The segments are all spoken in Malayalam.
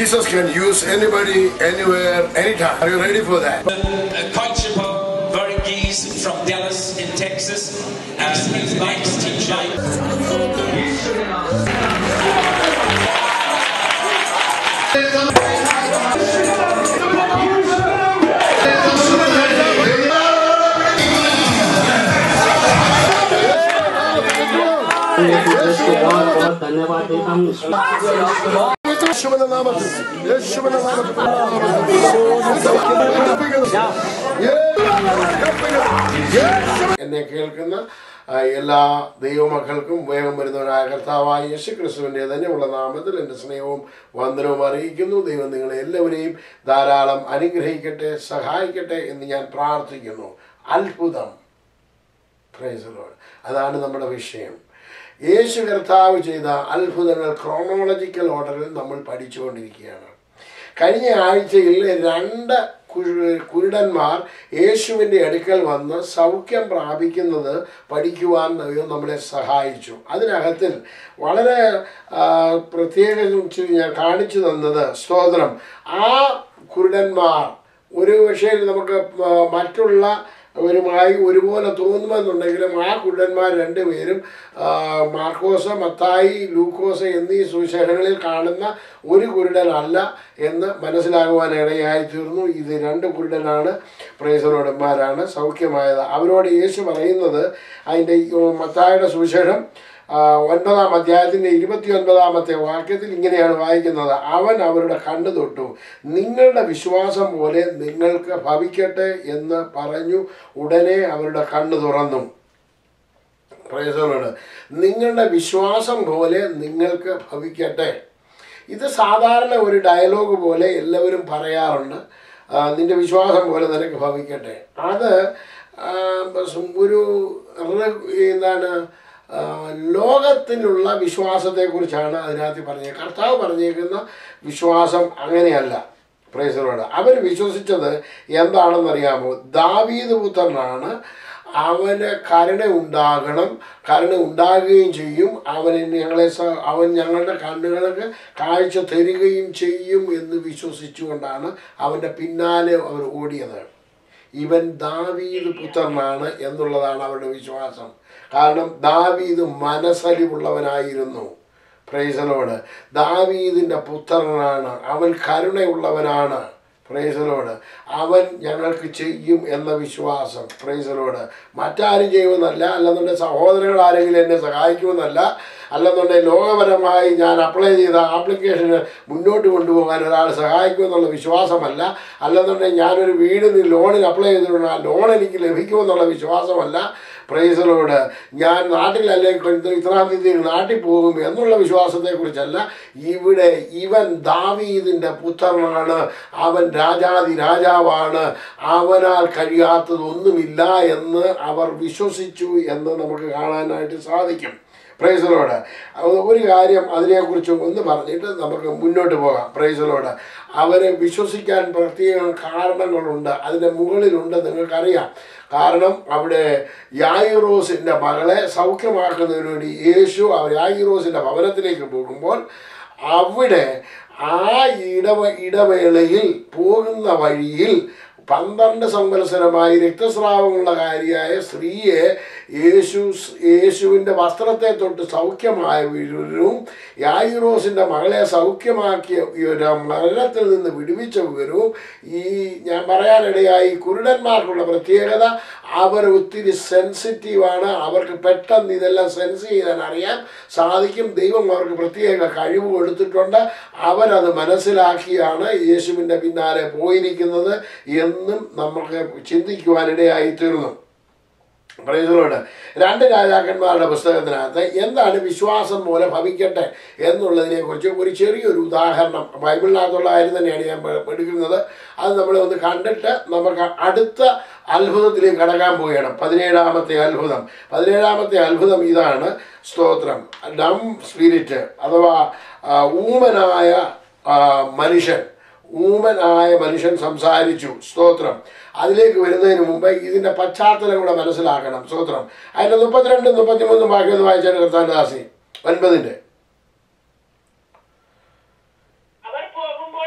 Jesus can use anybody, anywhere, anytime. Are you ready for that? Uh, Koichipo Verghese from Dallas in Texas as his next teacher. इसको बहुत बहुत धन्यवाद देता हूँ യേശുവിന്റെ നാമത്തിൽ യേശുവിന്റെ നാമത്തിൽ എന്നെ കേൾക്കുന്ന ആ, എല്ലാ ദൈവമക്കൾക്കും വേഗം വരുന്നവരായ കർത്താവായ യേശു ക്രിസ്തുവിൻ്റെ തന്നെയുള്ള നാമത്തിൽ എൻ്റെ സ്നേഹവും വന്ദനവും അറിയിക്കുന്നു ദൈവം നിങ്ങളെ എല്ലാവരെയും ധാരാളം അനുഗ്രഹിക്കട്ടെ സഹായിക്കട്ടെ എന്ന് ഞാൻ പ്രാർത്ഥിക്കുന്നു അത്ഭുതം Praise the Lord. അതാണ് നമ്മുടെ വിഷയം യേശു കർത്താവ് ചെയ്ത അത്ഭുതങ്ങൾ ക്രോണോളജിക്കൽ ഓർഡറിൽ നമ്മൾ പഠിച്ചുകൊണ്ടിരിക്കുകയാണ് കഴിഞ്ഞ ആഴ്ചയിൽ രണ്ട് കുരു- കുരുടന്മാർ യേശുവിൻ്റെ അടുക്കൽ വന്ന് സൗഖ്യം പ്രാപിക്കുന്നത് പഠിക്കുവാൻ ദൈവം നമ്മളെ സഹായിച്ചു അതിനകത്തിൽ വളരെ ആ, പ്രത്യേകിച്ച് ഞാൻ കാണിച്ചു തന്നത് സ്തോത്രം ആ കുരുടന്മാർ ഒരു പക്ഷേ നമുക്ക് മ- മറ്റുള്ള ഒരുമായി ഒരുപോലെ തോന്നുമെന്നുണ്ടെങ്കിലും ആ കുരുടന്മാർ രണ്ടുപേരും ആ, മാർക്കോസ് മത്തായി ലൂക്കോസ് എന്നീ സുശേഷങ്ങളിൽ കാണുന്ന ഒരു കുരുടനല്ല എന്ന് മനസ്സിലാകുവാൻ ഇടയായി തീർന്നു ഇത് രണ്ട് കുരുടനാണ് പ്രേസറോടന്മാരാണ് സൗഖ്യമായത് അവരോട് യേശു പറയുന്നത് അതിൻ്റെ ഈ മത്തായുടെ സുവിശേഷം ആ, ഒൻപതാം അധ്യായത്തിൻ്റെ ഇരുപത്തി ഒൻപതാമത്തെ വാക്യത്തിൽ ഇങ്ങനെയാണ് വായിക്കുന്നത് അവൻ അവരുടെ കണ്ണു തൊട്ടു നിങ്ങളുടെ വിശ്വാസം പോലെ നിങ്ങൾക്ക് ഭവിക്കട്ടെ എന്ന് പറഞ്ഞു ഉടനെ അവരുടെ കണ്ണു തുറന്നു പ്രേസലോട് നിങ്ങളുടെ വിശ്വാസം പോലെ നിങ്ങൾക്ക് ഭവിക്കട്ടെ ഇത് സാധാരണ ഒരു ഡയലോഗ് പോലെ എല്ലാവരും പറയാറുണ്ട് ആ, നിന്റെ വിശ്വാസം പോലെ നിനക്ക് ഭവിക്കട്ടെ അത് ആ, ഒരു റി- എന്താണ് ആ, ലോകത്തിലുള്ള വിശ്വാസത്തെക്കുറിച്ചാണ് അതിനകത്ത് പറഞ്ഞത് കർത്താവ് പറഞ്ഞേക്കുന്ന വിശ്വാസം അങ്ങനെയല്ല പ്രേസലോട് അവർ വിശ്വസിച്ചത് എന്താണെന്നറിയാമോ ദാവീദ് പുത്രനാണ് അവന് കരുണ ഉണ്ടാകണം കരുണ ഉണ്ടാകുകയും ചെയ്യും അവൻ ഞങ്ങളെ സ- അവൻ ഞങ്ങളുടെ കണ്ണുകൾക്ക് കാഴ്ച തരികയും ചെയ്യും എന്ന് വിശ്വസിച്ചുകൊണ്ടാണ് അവൻ്റെ പിന്നാലെ അവർ ഓടിയത് ഇവൻ ദാവീദ് പുത്രനാണ് എന്നുള്ളതാണ് അവരുടെ വിശ്വാസം കാരണം ദാവീദ് മനസ്സലിവുള്ളവനായിരുന്നു പ്രൈസലോട് ദാവീദിൻ്റെ പുത്രനാണ് അവൻ കരുണയുള്ളവനാണ് പ്രൈസലോട് അവൻ ഞങ്ങൾക്ക് ചെയ്യും എന്ന വിശ്വാസം പ്രൈസലോട് മറ്റാരും ചെയ്യുമെന്നല്ല അല്ലെന്നുണ്ടെങ്കിൽ സഹോദരങ്ങൾ ആരെങ്കിലും എന്നെ സഹായിക്കുമെന്നല്ല അല്ലെന്നുണ്ടെങ്കിൽ ലോകപരമായി ഞാൻ അപ്ലൈ ചെയ്ത ആപ്ലിക്കേഷന് മുന്നോട്ട് കൊണ്ടുപോകാൻ ഒരാൾ സഹായിക്കുമെന്നുള്ള വിശ്വാസമല്ല അല്ലെന്നുണ്ടെങ്കിൽ ഞാനൊരു വീടിന് ലോണിന് അപ്ലൈ ചെയ്തിട്ടുണ്ട് ആ ലോൺ എനിക്ക് ലഭിക്കുമെന്നുള്ള വിശ്വാസമല്ല പ്രൈസലോട് ഞാൻ നാട്ടിലല്ലേ കൊ- ഇത്രാം തീയതി നാട്ടിൽ പോകും എന്നുള്ള വിശ്വാസത്തെക്കുറിച്ചല്ല ഇവിടെ ഇവൻ ദാവീദിൻ്റെ പുത്രനാണ് അവൻ രാജാതി രാജാവാണ് അവനാൽ കഴിയാത്തതൊന്നുമില്ല എന്ന് അവർ വിശ്വസിച്ചു എന്ന് നമുക്ക് കാണാനായിട്ട് സാധിക്കും പ്രൈസലോട് ഒരു കാര്യം അതിനെക്കുറിച്ച് ഒന്ന് പറഞ്ഞിട്ട് നമുക്ക് മുന്നോട്ട് പോകാം പ്രൈസലോട് അവരെ വിശ്വസിക്കാൻ പ്രത്യേക കാരണങ്ങളുണ്ട് അതിൻ്റെ മുകളിലുണ്ട് നിങ്ങൾക്കറിയാം കാരണം അവിടെ യായിറോസിൻ്റെ മകളെ സൗഖ്യമാക്കുന്നതിന് വേണ്ടി യേശു ആ യായിറോസിൻ്റെ ഭവനത്തിലേക്ക് പോകുമ്പോൾ അവിടെ ആ ഇടവ ഇടവേളയിൽ പോകുന്ന വഴിയിൽ പന്ത്രണ്ട് സംവത്സരമായി രക്തസ്രാവമുള്ള കാര്യമായ സ്ത്രീയെ യേശു യേശുവിൻ്റെ വസ്ത്രത്തെ തൊട്ട് സൗഖ്യമായവരും യായിറോസിൻ്റെ മകളെ സൗഖ്യമാക്കിയ ഒരു മരണത്തിൽ നിന്ന് വിടുവിച്ച വിവരവും ഈ ഞാൻ പറയാനിടയായി കുരുടന്മാർക്കുള്ള പ്രത്യേകത അവർ ഒത്തിരി സെൻസിറ്റീവാണ് അവർക്ക് പെട്ടെന്ന് ഇതെല്ലാം സെൻസ് ചെയ്യാൻ അറിയാൻ സാധിക്കും ദൈവം അവർക്ക് പ്രത്യേക കഴിവ് കൊടുത്തിട്ടുണ്ട് അവരത് മനസ്സിലാക്കിയാണ് യേശുവിൻ്റെ പിന്നാലെ പോയിരിക്കുന്നത് എന്നും നമുക്ക് ചിന്തിക്കുവാനിടയായി തീർന്നു പറയുന്നതോട് രണ്ട് രാജാക്കന്മാരുടെ പുസ്തകത്തിനകത്ത് എന്താണ് വിശ്വാസം പോലെ ഭവിക്കട്ടെ എന്നുള്ളതിനെ കുറിച്ച് ഒരു ചെറിയൊരു ഉദാഹരണം ബൈബിളിനകത്തുള്ള കാര്യം തന്നെയാണ് ഞാൻ പ- എടുക്കുന്നത് അത് നമ്മൾ ഒന്ന് കണ്ടിട്ട് നമുക്ക് അടുത്ത അത്ഭുതത്തിലേക്ക് കടക്കാൻ പോവുകയാണ് പതിനേഴാമത്തെ അത്ഭുതം പതിനേഴാമത്തെ അത്ഭുതം ഇതാണ് സ്തോത്രം ഡം സ്പിരിറ്റ് അഥവാ ആ, ഊമനായ ആ, മനുഷ്യൻ ഊമനായ മനുഷ്യൻ സംസാരിച്ചു സ്തോത്രം അതിലേക്ക് വരുന്നതിന് മുമ്പ് ഇതിന്റെ പശ്ചാത്തലം കൂടെ മനസ്സിലാക്കണം സ്തോത്രം അതിന്റെ മുപ്പത്തിരണ്ടും മുപ്പത്തിമൂന്നും ബാക്കി ഒന്ന് വായിച്ചാണ് കർത്താൻ ദാസി ഒൻപതിന്റെ അവർ പോകുമ്പോൾ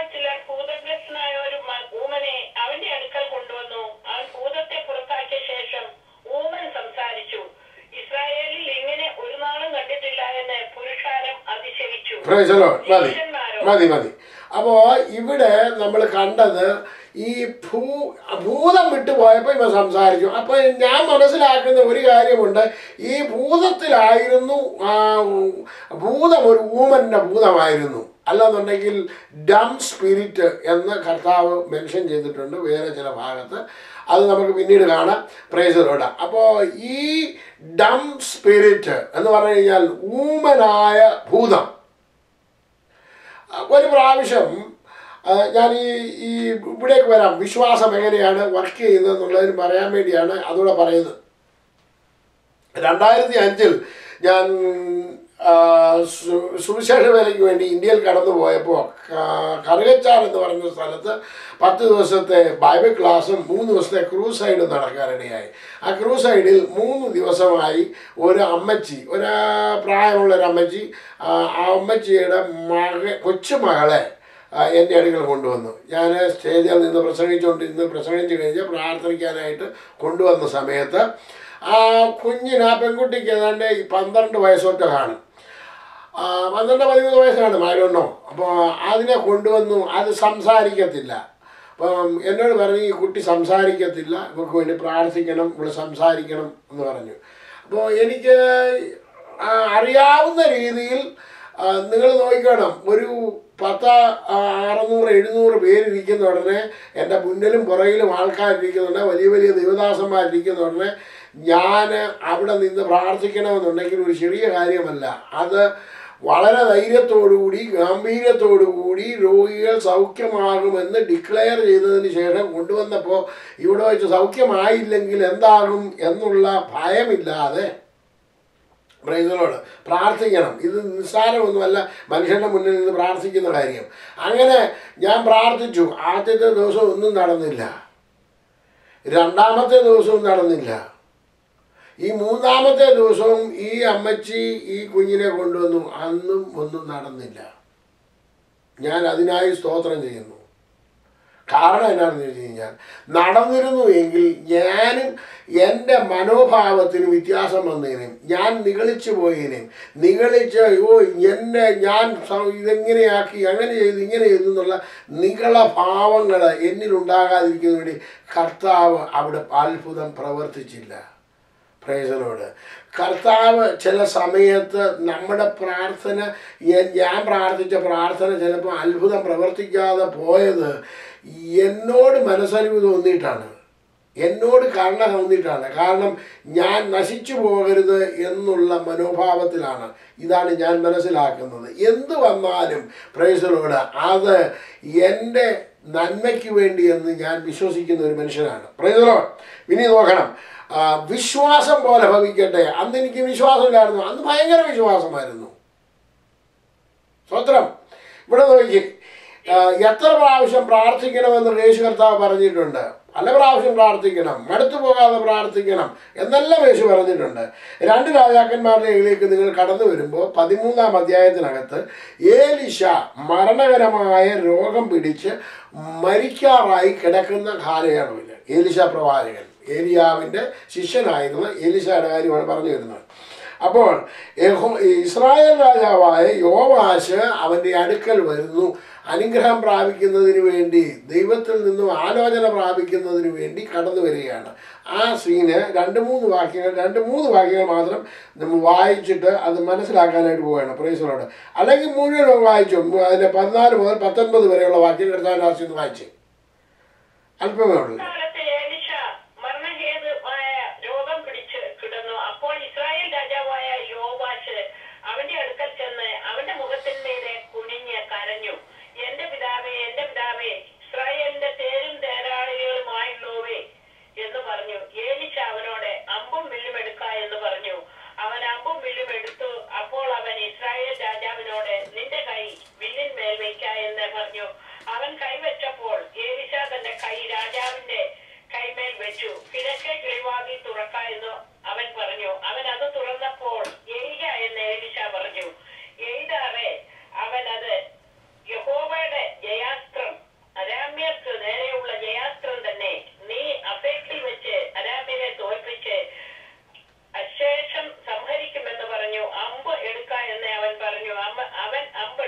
Praise the Lord. മതി മതി മതി അപ്പോൾ ഇവിടെ നമ്മൾ കണ്ടത് ഈ ഭൂ ഭൂതം വിട്ടുപോയപ്പോൾ ഇവ സംസാരിച്ചു അപ്പോൾ ഞാൻ മനസ്സിലാക്കുന്ന ഒരു കാര്യമുണ്ട് ഈ ഭൂതത്തിലായിരുന്നു ആ ഭൂതം ഒരു ഊമൻ്റെ ഭൂതമായിരുന്നു അല്ലെന്നുണ്ടെങ്കിൽ ഡം സ്പിരിറ്റ് എന്ന് കർത്താവ് മെൻഷൻ ചെയ്തിട്ടുണ്ട് വേറെ ചില ഭാഗത്ത് അത് നമുക്ക് പിന്നീട് കാണാം പ്രേസറോട് അപ്പോൾ ഈ ഡം സ്പിരിറ്റ് എന്ന് പറഞ്ഞു കഴിഞ്ഞാൽ ഊമനായ ഭൂതം ഒരു പ്രാവശ്യം ആ, ഞാൻ ഈ ഈ ഇവിടേക്ക് വരാം വിശ്വാസം എങ്ങനെയാണ് വർക്ക് ചെയ്യുന്നത് എന്നുള്ളതിന് പറയാൻ വേണ്ടിയാണ് അതുകൂടെ പറയുന്നത് രണ്ടായിരത്തി അഞ്ചിൽ ഞാൻ ആ, സു- സുവിശേഷ വേലയ്ക്ക് വേണ്ടി ഇന്ത്യയിൽ കടന്നു പോയപ്പോൾ കറുകച്ചാൽ എന്ന് പറയുന്ന സ്ഥലത്ത് പത്ത് ദിവസത്തെ ബൈബിൾ ക്ലാസ്സും മൂന്ന് ദിവസത്തെ ക്രൂസൈഡും നടക്കാനിടയായി ആ ക്രൂസൈഡിൽ മൂന്ന് ദിവസമായി ഒരു അമ്മച്ചി ഒരു പ്രായമുള്ള ഒരു അമ്മച്ചി ആ ആ അമ്മച്ചിയുടെ മക കൊച്ചുമകളെ ആ, എൻ്റെ അടുക്കൽ കൊണ്ടുവന്നു ഞാൻ സ്റ്റേജിൽ നിന്ന് പ്രസംഗിച്ചുകൊണ്ട് ഇന്ന് പ്രസംഗിച്ച് കഴിഞ്ഞ് പ്രാർത്ഥിക്കാനായിട്ട് കൊണ്ടുവന്ന സമയത്ത് ആ കുഞ്ഞിന് ആ പെൺകുട്ടിക്ക് ഏതാണ്ട് ഈ പന്ത്രണ്ട് വയസ്സൊക്കെ കാണും ആ, പന്ത്രണ്ട് പതിമൂന്ന് വയസ്സാണ് മാരോണ്ണോ അപ്പോൾ അതിനെ കൊണ്ടുവന്നു അത് സംസാരിക്കത്തില്ല അപ്പം എന്നോട് പറഞ്ഞു ഈ കുട്ടി സംസാരിക്കത്തില്ല ഇവർക്ക് വേണ്ടി പ്രാർത്ഥിക്കണം ഇവിടെ സംസാരിക്കണം എന്ന് പറഞ്ഞു അപ്പോൾ എനിക്ക് ആ, അറിയാവുന്ന രീതിയിൽ നിങ്ങൾ നോക്കണം ഒരു പത്ത് ആ, അറുന്നൂറ് എഴുന്നൂറ് പേരിരിക്കുന്ന ഉടനെ എൻ്റെ മുന്നിലും പുറകിലും ആൾക്കാരിരിക്കുന്നുണ്ട് വലിയ വലിയ ദേവദാസന്മാരിരിക്കുന്ന ഉടനെ ഞാൻ അവിടെ നിന്ന് പ്രാർത്ഥിക്കണമെന്നുണ്ടെങ്കിൽ ഒരു ചെറിയ കാര്യമല്ല അത് വളരെ ധൈര്യത്തോടുകൂടി ഗാംഭീര്യത്തോടുകൂടി രോഗികൾ സൗഖ്യമാകുമെന്ന് ഡിക്ലെയർ ചെയ്തതിന് ശേഷം കൊണ്ടുവന്നപ്പോൾ ഇവിടെ വെച്ച് സൗഖ്യമായില്ലെങ്കിൽ എന്താകും എന്നുള്ള ഭയമില്ലാതെ പ്രൈസലോട് പ്രാർത്ഥിക്കണം ഇത് നിസ്സാരമൊന്നുമല്ല മനുഷ്യന്റെ മുന്നിൽ നിന്ന് പ്രാർത്ഥിക്കുന്ന കാര്യം അങ്ങനെ ഞാൻ പ്രാർത്ഥിച്ചു ആദ്യത്തെ ദിവസം ഒന്നും നടന്നില്ല രണ്ടാമത്തെ ദിവസവും നടന്നില്ല ഈ മൂന്നാമത്തെ ദിവസവും ഈ അമ്മച്ചി ഈ കുഞ്ഞിനെ കൊണ്ടുവന്നു അന്നും ഒന്നും നടന്നില്ല ഞാൻ അതിനായി സ്തോത്രം ചെയ്യുന്നു കാരണം എന്നാണെന്ന് ചോദിച്ചു കഴിഞ്ഞാൽ നടന്നിരുന്നു എങ്കിൽ ഞാനും എൻ്റെ മനോഭാവത്തിന് വ്യത്യാസം വന്നതിനും ഞാൻ നിഗളിച്ചു പോയതിനും നിഗളിച്ച് ഓ എന്നെ ഞാൻ സ- ഇതെങ്ങനെയാക്കി അങ്ങനെ ചെയ്തു ഇങ്ങനെ ചെയ്തു എന്നുള്ള നികളഭാവങ്ങൾ എന്നിലുണ്ടാകാതിരിക്കുന്നതിന് വേണ്ടി കർത്താവ് അവിടെ അത്ഭുതം പ്രവർത്തിച്ചില്ല പ്രേസനോട് കർത്താവ് ചില സമയത്ത് നമ്മുടെ പ്രാർത്ഥന എ- ഞാൻ പ്രാർത്ഥിച്ച പ്രാർത്ഥന ചിലപ്പോൾ അത്ഭുതം പ്രവർത്തിക്കാതെ പോയത് എന്നോട് മനസ്സലിവ് തോന്നിയിട്ടാണ് എന്നോട് കരുണ തോന്നിയിട്ടാണ് കാരണം ഞാൻ നശിച്ചു പോകരുത് എന്നുള്ള മനോഭാവത്തിലാണ് ഇതാണ് ഞാൻ മനസ്സിലാക്കുന്നത് എന്ത് വന്നാലും പ്രേസനോട് അത് എൻ്റെ നന്മയ്ക്ക് വേണ്ടി എന്ന് ഞാൻ വിശ്വസിക്കുന്ന ഒരു മനുഷ്യനാണ് പ്രേസനോ ഇനി നോക്കണം ആ, വിശ്വാസം പോലെ ഭവിക്കട്ടെ അന്ന് എനിക്ക് വിശ്വാസമില്ലായിരുന്നു അന്ന് ഭയങ്കര വിശ്വാസമായിരുന്നു സ്വത്രം ഇവിടെ നോക്കി ആ, എത്ര പ്രാവശ്യം പ്രാർത്ഥിക്കണമെന്ന് യേശു കർത്താവ് പറഞ്ഞിട്ടുണ്ട് പല പ്രാവശ്യം പ്രാർത്ഥിക്കണം മടുത്തു പോകാതെ പ്രാർത്ഥിക്കണം എന്നെല്ലാം യേശു പറഞ്ഞിട്ടുണ്ട് രണ്ട് രാജാക്കന്മാരുടെ കയ്യിലേക്ക് നിങ്ങൾ കടന്നു വരുമ്പോൾ പതിമൂന്നാം അധ്യായത്തിനകത്ത് ഏലിശ മരണകരമായ രോഗം പിടിച്ച് മരിക്കാറായി കിടക്കുന്ന കാലയളവിൽ ഏലിശ പ്രവാചകൻ ഏലിയാവിൻ്റെ ശിഷ്യനായിരുന്ന ഏലിശയുടെ കാര്യമാണ് പറഞ്ഞു വരുന്നത് അപ്പോൾ യഹോ- ഇസ്രായേൽ രാജാവായ യോവാശ് അവൻ്റെ അടുക്കൽ വരുന്നു അനുഗ്രഹം പ്രാപിക്കുന്നതിന് വേണ്ടി ദൈവത്തിൽ നിന്നും ആലോചന പ്രാപിക്കുന്നതിന് വേണ്ടി കടന്നു വരികയാണ് ആ സീന് രണ്ട് മൂന്ന് വാക്യങ്ങൾ രണ്ട് മൂന്ന് വാക്യങ്ങൾ മാത്രം നമ്മൾ വായിച്ചിട്ട് അത് മനസ്സിലാക്കാനായിട്ട് പോവുകയാണ് പ്രൈസലോട് അല്ലെങ്കിൽ മുഴുവൻ വായിച്ചു അതിൻ്റെ പതിനാല് മുതൽ പത്തൊൻപത് വരെയുള്ള വാക്യം കർത്താൻ ആവശ്യം വായിച്ചു അല്പമേ ഉള്ളൂ കാലത്ത് ഏലിശ മരണഹേതുമായ രോഗം പിടിച്ച് കിടന്നു അപ്പോൾ ഇസ്രായേൽ രാജാവായ യോവാശ് അവന്റെ അടുക്കൽ ചെന്ന് അവന്റെ മുഖത്തിന്മേലെ കുനിഞ്ഞ് കരഞ്ഞു എന്റെ പിതാവേ എന്റെ പിതാവേ ഇസ്രായേലിന്റെ തേരും തേരാളികളുമായുള്ളവേ എന്ന് പറഞ്ഞു ഏലിശ അവനോട് അമ്പും വില്ലും എടുക്ക എന്ന് പറഞ്ഞു അവൻ അമ്പും വില്ലും എടുത്തു അപ്പോൾ അവൻ ഇസ്രായേൽ രാജാവിനോട് നിന്റെ കൈ വില്ലിന്മേൽ വയ്ക്ക എന്ന് പറഞ്ഞു അവൻ കൈവച്ചപ്പോൾ ഏലിശ തന്റെ കൈ രാജാവിന്റെ കൈമേൽ വെച്ചു കിഴക്കേ കിളിവാതി തുറക്ക എന്ന് അവൻ പറഞ്ഞു അവൻ അത് തുറന്നപ്പോൾ എയ്യ എന്ന് ഏലിശ പറഞ്ഞു എയ്താറേ അവൻ അത് യഹോവയുടെ ജയാസ്ത്രം അരാമ്യർക്ക് നേരെയുള്ള ജയാസ്ത്രം തന്നെ നീ അഫേക്കിൽ വെച്ച് അരാമ്യരെ തോൽപ്പിച്ച് അശേഷം സംഹരിക്കുമെന്ന് പറഞ്ഞു അമ്പ് എടുക്ക എന്ന് അവൻ പറഞ്ഞു അമ്മ- അവൻ അമ്പ്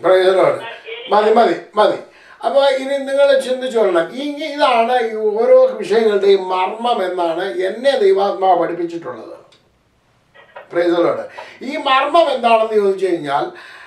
പ്രയോജനമാണ് മതി മതി മതി അപ്പോൾ ഇനി നിങ്ങൾ ചിന്തിച്ചോളണം ഈ ഇതാണ് ഈ ഓരോ വിഷയങ്ങളുടെയും മർമ്മം എന്നാണ് എന്നെ ദൈവാത്മാവ് പഠിപ്പിച്ചിട്ടുള്ളത് പ്രൈസലോട് ഈ മർമ്മം എന്താണെന്ന് ചോദിച്ചു കഴിഞ്ഞാൽ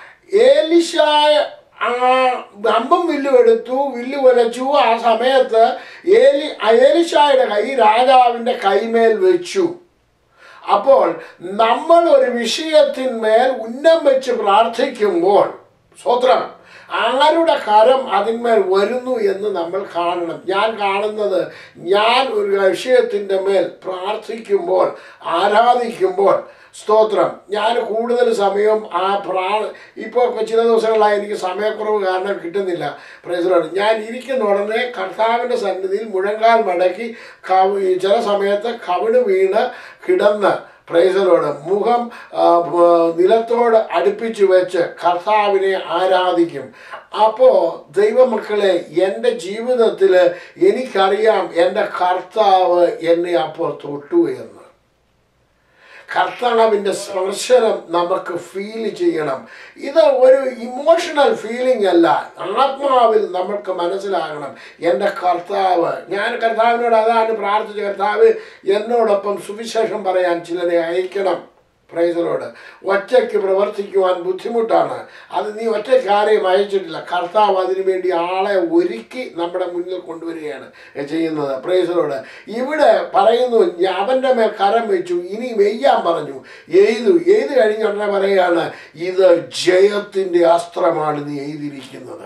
ഏലിശായ ആ അമ്പും വില്ലും എടുത്തു വില്ല് വലച്ചു ആ സമയത്ത് ഏലി ഏലിശായുടെ കൈ രാജാവിൻ്റെ കൈമേൽ വെച്ചു അപ്പോൾ നമ്മൾ ഒരു വിഷയത്തിന്മേൽ ഉന്നം വെച്ച് പ്രാർത്ഥിക്കുമ്പോൾ സ്വത്രം ആരുടെ കരം അതിന്മേൽ വരുന്നു എന്ന് നമ്മൾ കാണണം ഞാൻ കാണുന്നത് ഞാൻ ഒരു വിഷയത്തിൻ്റെ മേൽ പ്രാർത്ഥിക്കുമ്പോൾ ആരാധിക്കുമ്പോൾ സ്തോത്രം ഞാൻ കൂടുതൽ സമയം ആ പ്രാ ഇപ്പോൾ ചില ദിവസങ്ങളായി എനിക്ക് സമയക്കുറവ് കാരണം കിട്ടുന്നില്ല പ്രൈസറോട് ഞാൻ ഇരിക്കുന്ന ഉടനെ കർത്താവിൻ്റെ സന്നിധിയിൽ മുഴങ്കാൽ മടക്കി കവ ചില സമയത്ത് കവിട് വീണ് കിടന്ന് പ്രൈസലോട് മുഖം ആ, ബ- നിലത്തോട് അടുപ്പിച്ചു വെച്ച് കർത്താവിനെ ആരാധിക്കും അപ്പോൾ ദൈവമക്കളെ എൻ്റെ ജീവിതത്തിൽ എനിക്കറിയാം എൻ്റെ കർത്താവ് എന്നെ അപ്പോൾ തൊട്ടു എന്ന് കർത്താവിൻ്റെ സ്പർശനം നമുക്ക് ഫീൽ ചെയ്യണം ഇത് ഒരു ഇമോഷണൽ ഫീലിംഗ് അല്ല ആത്മാവിൽ നമുക്ക് മനസ്സിലാകണം എൻ്റെ കർത്താവ് ഞാൻ കർത്താവിനോട് അതാണ് പ്രാർത്ഥിച്ച കർത്താവ് എന്നോടൊപ്പം സുവിശേഷം പറയാൻ ചിലരെ അയക്കണം പ്രൈസലോട് ഒറ്റയ്ക്ക് പ്രവർത്തിക്കുവാൻ ബുദ്ധിമുട്ടാണ് അത് നീ ഒറ്റയ്ക്ക് ആരെയും അയച്ചിട്ടില്ല കർത്താവ് അതിനു വേണ്ടി ആളെ ഒരുക്കി നമ്മുടെ മുന്നിൽ കൊണ്ടുവരികയാണ് ചെയ്യുന്നത് പ്രൈസലോട് ഇവിടെ പറയുന്നു അവൻ്റെ മേൽ കരം വെച്ചു ഇനി വെയ്യാൻ പറഞ്ഞു എഴുതു എഴുതി കഴിഞ്ഞ ഉടനെ പറയുകയാണ് ഇത് ജയത്തിൻ്റെ അസ്ത്രമാണ് നീ എഴുതിയിരിക്കുന്നത്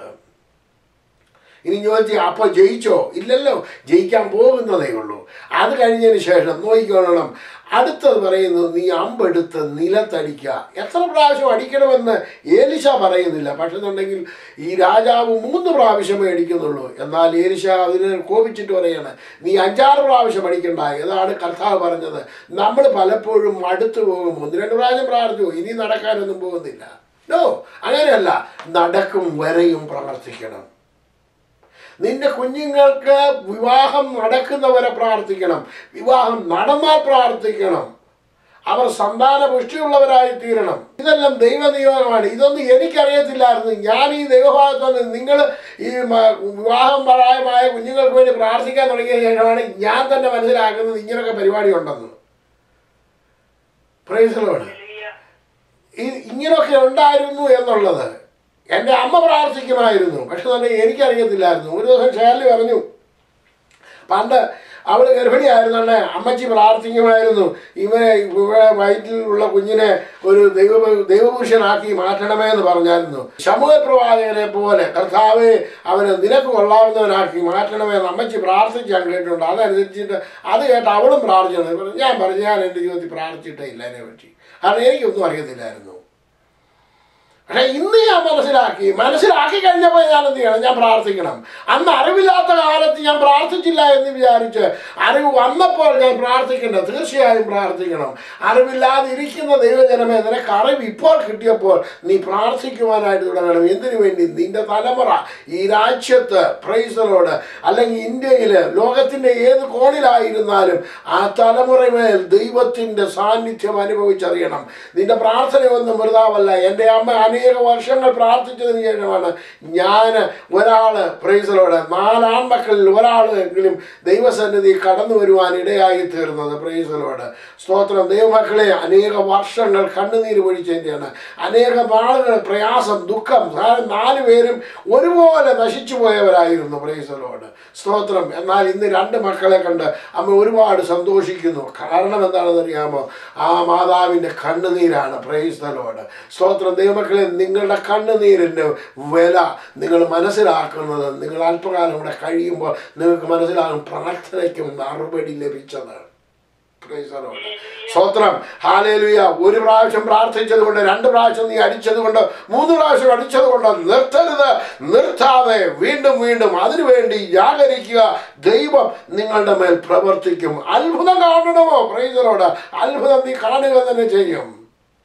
ഇനി ചോദിച്ചു അപ്പോൾ ജയിച്ചോ ഇല്ലല്ലോ ജയിക്കാൻ പോകുന്നതേ ഉള്ളൂ അത് കഴിഞ്ഞതിന് ശേഷം നോക്കിക്കൊള്ളണം അടുത്തത് പറയുന്നത് നീ അമ്പെടുത്ത് നിലത്തടിക്കുക എത്ര പ്രാവശ്യം അടിക്കണമെന്ന് ഏലിശ പറയുന്നില്ല പക്ഷെ എന്നുണ്ടെങ്കിൽ ഈ രാജാവ് മൂന്ന് പ്രാവശ്യമേ അടിക്കുന്നുള്ളൂ എന്നാൽ ഏലിശ അതിനെ കോപിച്ചിട്ട് പറയാണ് നീ അഞ്ചാറ് പ്രാവശ്യം അടിക്കണ്ട ഏതാണ് കർത്താവ് പറഞ്ഞത് നമ്മൾ പലപ്പോഴും അടുത്ത് പോകും ഒന്ന് രണ്ട് പ്രാവശ്യം പ്രാർത്ഥിച്ചു ഇനി നടക്കാനൊന്നും പോകുന്നില്ല നോ അങ്ങനെയല്ല നടക്കും വരെയും പ്രവർത്തിക്കണം നിന്റെ കുഞ്ഞുങ്ങൾക്ക് വിവാഹം നടക്കുന്നവരെ പ്രാർത്ഥിക്കണം വിവാഹം നടന്നാൽ പ്രാർത്ഥിക്കണം അവർ സന്താന പുഷ്ടിയുള്ളവരായി തീരണം ഇതെല്ലാം ദൈവനിയോഗമാണ് ഇതൊന്നും എനിക്കറിയത്തില്ലായിരുന്നു ഞാൻ ഈ ദൈവഭാഗത്ത് നിങ്ങൾ ഈ മ- വിവാഹം പ്രായമായ കുഞ്ഞുങ്ങൾക്ക് വേണ്ടി പ്രാർത്ഥിക്കാൻ തുടങ്ങിയ ശേഷമാണ് ഞാൻ തന്നെ മനസ്സിലാക്കുന്നത് ഇങ്ങനൊക്കെ പരിപാടി ഉണ്ടെന്ന് പ്രൈസലോട് ഈ ഇങ്ങനെയൊക്കെ ഉണ്ടായിരുന്നു എന്നുള്ളത് എൻ്റെ അമ്മ പ്രാർത്ഥിക്കുമായിരുന്നു പക്ഷെ തന്നെ എനിക്കറിയത്തില്ലായിരുന്നു ഒരു ദിവസം ഷേർലി പറഞ്ഞു പണ്ട് അവൾ ഗർഭിണിയായിരുന്നെ അമ്മച്ചി പ്രാർത്ഥിക്കുമായിരുന്നു ഇവനെ ഇവ വയറ്റിലുള്ള കുഞ്ഞിനെ ഒരു ദൈവ ദൈവപുരുഷനാക്കി മാറ്റണമേ എന്ന് പറഞ്ഞായിരുന്നു ശമൂഹ പ്രവാചകനെ പോലെ കർത്താവെ അവനെ നിനക്ക് കൊള്ളാവുന്നവനാക്കി മാറ്റണമേ എന്ന് അമ്മച്ചി പ്രാർത്ഥിച്ച് ഞാൻ കേട്ടിട്ടുണ്ട് അതനുസരിച്ചിട്ട് അത് കേട്ട് അവളും പ്രാർത്ഥിച്ചു ഞാൻ പറഞ്ഞു ഞാൻ എൻ്റെ ജീവിതത്തിൽ പ്രാർത്ഥിച്ചിട്ടേ ഇല്ല അതിനെ പറ്റി കാരണം എനിക്കൊന്നും അറിയത്തില്ലായിരുന്നു പക്ഷെ ഇന്ന് ഞാൻ മനസ്സിലാക്കി മനസ്സിലാക്കി കഴിഞ്ഞപ്പോൾ ഞാൻ എന്ത് ചെയ്യണം ഞാൻ പ്രാർത്ഥിക്കണം അന്ന് അറിവില്ലാത്ത കാലത്ത് ഞാൻ പ്രാർത്ഥിച്ചില്ല എന്ന് വിചാരിച്ച് അറിവ് വന്നപ്പോൾ ഞാൻ പ്രാർത്ഥിക്കേണ്ട തീർച്ചയായും പ്രാർത്ഥിക്കണം അറിവില്ലാതെ ഇരിക്കുന്ന ദൈവജനമേ നിനക്ക് അറിവ് ഇപ്പോൾ കിട്ടിയപ്പോൾ നീ പ്രാർത്ഥിക്കുവാനായിട്ട് തുടങ്ങണം എന്തിനു വേണ്ടി നിന്റെ തലമുറ ഈ രാജ്യത്ത് പ്രൈസലോട് അല്ലെങ്കിൽ ഇന്ത്യയിൽ ലോകത്തിൻ്റെ ഏത് കോണിലായിരുന്നാലും ആ തലമുറമേൽ ദൈവത്തിൻ്റെ സാന്നിധ്യം അനുഭവിച്ചറിയണം നിന്റെ പ്രാർത്ഥനയൊന്നും വെറുതാവല്ല എൻ്റെ അമ്മ അനേക വർഷങ്ങൾ പ്രാർത്ഥിച്ചതിന് ശേഷമാണ് ഞാൻ ഒരാൾ പ്രൈസലോട് നാലാൺമക്കളിൽ ഒരാളെങ്കിലും ദൈവസന്നിധി കടന്നു വരുവാൻ ഇടയായി തീർന്നത് പ്രൈസലോട് സ്തോത്രം ദൈവമക്കളെ അനേക വർഷങ്ങൾ കണ്ണുനീര് പൊഴിച്ചതിൻ്റെയാണ് അനേക നാളുകൾ പ്രയാസം ദുഃഖം കാരണം നാല് പേരും ഒരുപോലെ നശിച്ചു പോയവരായിരുന്നു പ്രൈസലോട് സ്തോത്രം എന്നാൽ ഇന്ന് രണ്ട് മക്കളെ കണ്ട് അമ്മ ഒരുപാട് സന്തോഷിക്കുന്നു കാരണം എന്താണെന്ന് അറിയാമോ ആ മാതാവിൻ്റെ കണ്ണുനീരാണ് പ്രൈസലോട് സ്തോത്രം ദൈവമക്കളെ നിങ്ങളുടെ കണ്ണുനീരിൻ്റെ വില നിങ്ങൾ മനസ്സിലാക്കുന്നത് നിങ്ങൾ അല്പകാലം കൂടെ കഴിയുമ്പോൾ നിങ്ങൾക്ക് മനസ്സിലാകും പ്രാർത്ഥനയ്ക്കും മറുപടി ലഭിച്ചതാണ് Praise the Lord. സ്തോത്രം ഹാലേലുയ ഒരു പ്രാവശ്യം പ്രാർത്ഥിച്ചത് കൊണ്ട് രണ്ട് പ്രാവശ്യം നീ അടിച്ചത് കൊണ്ട് മൂന്ന് പ്രാവശ്യം അടിച്ചത് കൊണ്ട് നിർത്തരുത് നിർത്താതെ വീണ്ടും വീണ്ടും അതിനുവേണ്ടി ജാഗരിക്കുക ദൈവം നിങ്ങളുടെ മേൽ പ്രവർത്തിക്കും അത്ഭുതം കാണണമോ പ്രൈസലോട് അത്ഭുതം നീ കാണുക തന്നെ ചെയ്യും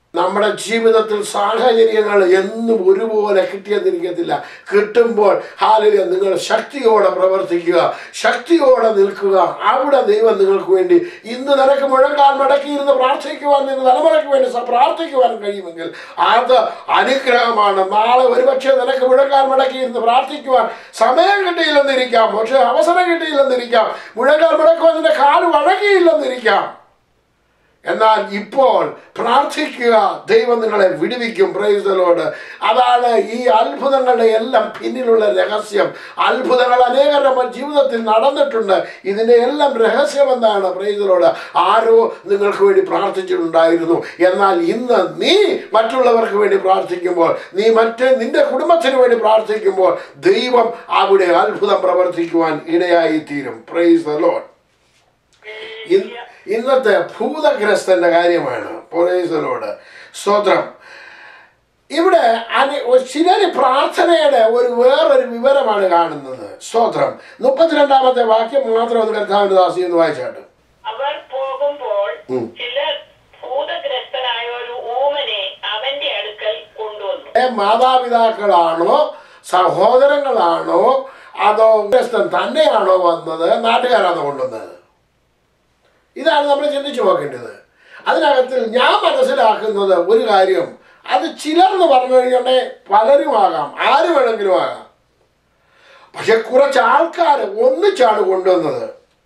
നമ്മുടെ ജീവിതത്തിൽ സാഹചര്യങ്ങൾ എന്നും ഒരുപോലെ കിട്ടിയെന്നിരിക്കത്തില്ല കിട്ടുമ്പോൾ ഹാലിൽ നിങ്ങൾ ശക്തിയോടെ പ്രവർത്തിക്കുക ശക്തിയോടെ നിൽക്കുക അവിടെ ദൈവം നിങ്ങൾക്ക് വേണ്ടി ഇന്ന് നിനക്ക് മുഴങ്കാൽ മടക്കിയിരുന്ന് പ്രാർത്ഥിക്കുവാൻ നിന്ന് തലമുറയ്ക്ക് വേണ്ടി സ- പ്രാർത്ഥിക്കുവാൻ കഴിയുമെങ്കിൽ അത് അനുഗ്രഹമാണ് നാളെ ഒരുപക്ഷെ നിനക്ക് മുഴങ്കാൽ മടക്കിയിരുന്ന് പ്രാർത്ഥിക്കുവാൻ സമയം കിട്ടിയില്ലെന്നിരിക്കാം പക്ഷെ അവസരം കിട്ടിയില്ലെന്നിരിക്കാം മുഴങ്കാൽ മടക്കുവാൻ നിന്റെ കാല് വഴങ്ങിയില്ലെന്നിരിക്കാം എന്നാൽ ഇപ്പോൾ പ്രാർത്ഥിക്കുക ദൈവം നിങ്ങളെ വിടുവിക്കും പ്രൈസലോട് അതാണ് ഈ അത്ഭുതങ്ങളുടെ എല്ലാം പിന്നിലുള്ള രഹസ്യം അത്ഭുതങ്ങൾ അനേകം നമ്മുടെ ജീവിതത്തിൽ നടന്നിട്ടുണ്ട് ഇതിൻ്റെ എല്ലാം രഹസ്യം എന്താണ് പ്രൈസലോട് ആരോ നിങ്ങൾക്ക് വേണ്ടി പ്രാർത്ഥിച്ചിട്ടുണ്ടായിരുന്നു എന്നാൽ ഇന്ന് നീ മറ്റുള്ളവർക്ക് വേണ്ടി പ്രാർത്ഥിക്കുമ്പോൾ നീ മറ്റ് നിന്റെ കുടുംബത്തിന് വേണ്ടി പ്രാർത്ഥിക്കുമ്പോൾ ദൈവം അവിടെ അത്ഭുതം പ്രവർത്തിക്കുവാൻ ഇടയായി തീരും പ്രൈസ് ലോഡ് ഇൻ- ഇന്നത്തെ ഭൂതഗ്രസ്തന്റെ കാര്യമാണ് പൊറേസലോട് സ്തോത്രം ഇവിടെ അനെ- ഒരു ചിലര് പ്രാർത്ഥനയുടെ ഒരു വേറൊരു വിവരമാണ് കാണുന്നത് സ്തോത്രം മുപ്പത്തിരണ്ടാമത്തെ വാക്യം മാത്രം ഒന്ന് കർത്താവിന്റെ ദാസി എന്ന് വായിച്ചാട്ട് അവർ പോകുമ്പോൾ ഉം. ചിലർ ഭൂതഗ്രസ്തനായ ഒരു ഊമനെ അവന്റെ അടുക്കൽ കൊണ്ടുവന്നു ഏ, മാതാപിതാക്കളാണോ സഹോദരങ്ങളാണോ അതോ ഗ്രസ്തൻ തന്നെയാണോ വന്നത് നാട്ടുകാരാണോ കൊണ്ടുവന്നത് ഇതാണ് നമ്മൾ ചിന്തിച്ചു നോക്കേണ്ടത് അതിനകത്തിൽ ഞാൻ മനസ്സിലാക്കുന്നത് ഒരു കാര്യം അത് ചിലർന്ന് പറഞ്ഞു കഴിഞ്ഞാൽ പലരും ആകാം ആര് വേണമെങ്കിലും ആകാം പക്ഷെ കുറച്ച് ആൾക്കാർ ഒന്നിച്ചാണ് കൊണ്ടുവന്നത്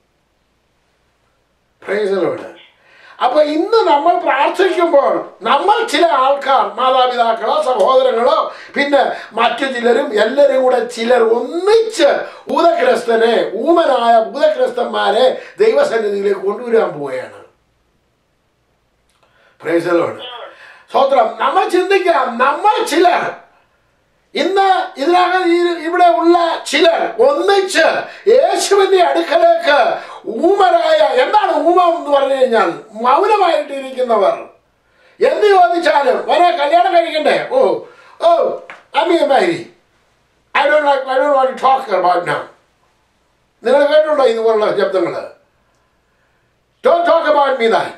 പ്രൈസലോട് അപ്പൊ ഇന്ന് നമ്മൾ പ്രാർത്ഥിക്കുമ്പോൾ നമ്മൾ ചില ആൾക്കാർ മാതാപിതാക്കളോ സഹോദരങ്ങളോ പിന്നെ മറ്റു ചിലരും എല്ലാവരും കൂടെ ചിലർ ഒന്നിച്ച് ഭൂതഗ്രസ്തനെ ഊമനായ ഭൂതഗ്രസ്തന്മാരെ ദൈവസന്നിധിയിലേക്ക് കൊണ്ടുവരാൻ പോവുകയാണ് പ്രൈസലോട് സ്വത്രം നമ്മൾ ചിന്തിക്കാം നമ്മൾ ചിലർ ഇന്ന് ഇതിനകം ഈ- ഇവിടെ ഉള്ള ചിലർ ഒന്നിച്ച് യേശുവിന്റെ അടുക്കലേക്ക് ഊമരായ എന്താണ് ഊമം എന്ന് പറഞ്ഞു കഴിഞ്ഞാൽ മൗനമായിട്ട് ഇരിക്കുന്നവർ എന്ത് ചോദിച്ചാലും വരെ കല്യാണം കഴിക്കണ്ടേ ഓ ഓ അമ്മി മാരി I don't like I don't want talk about now നിങ്ങൾ കേട്ടിട്ടുണ്ടോ ഇതുപോലുള്ള ശബ്ദങ്ങൾ don't talk about me that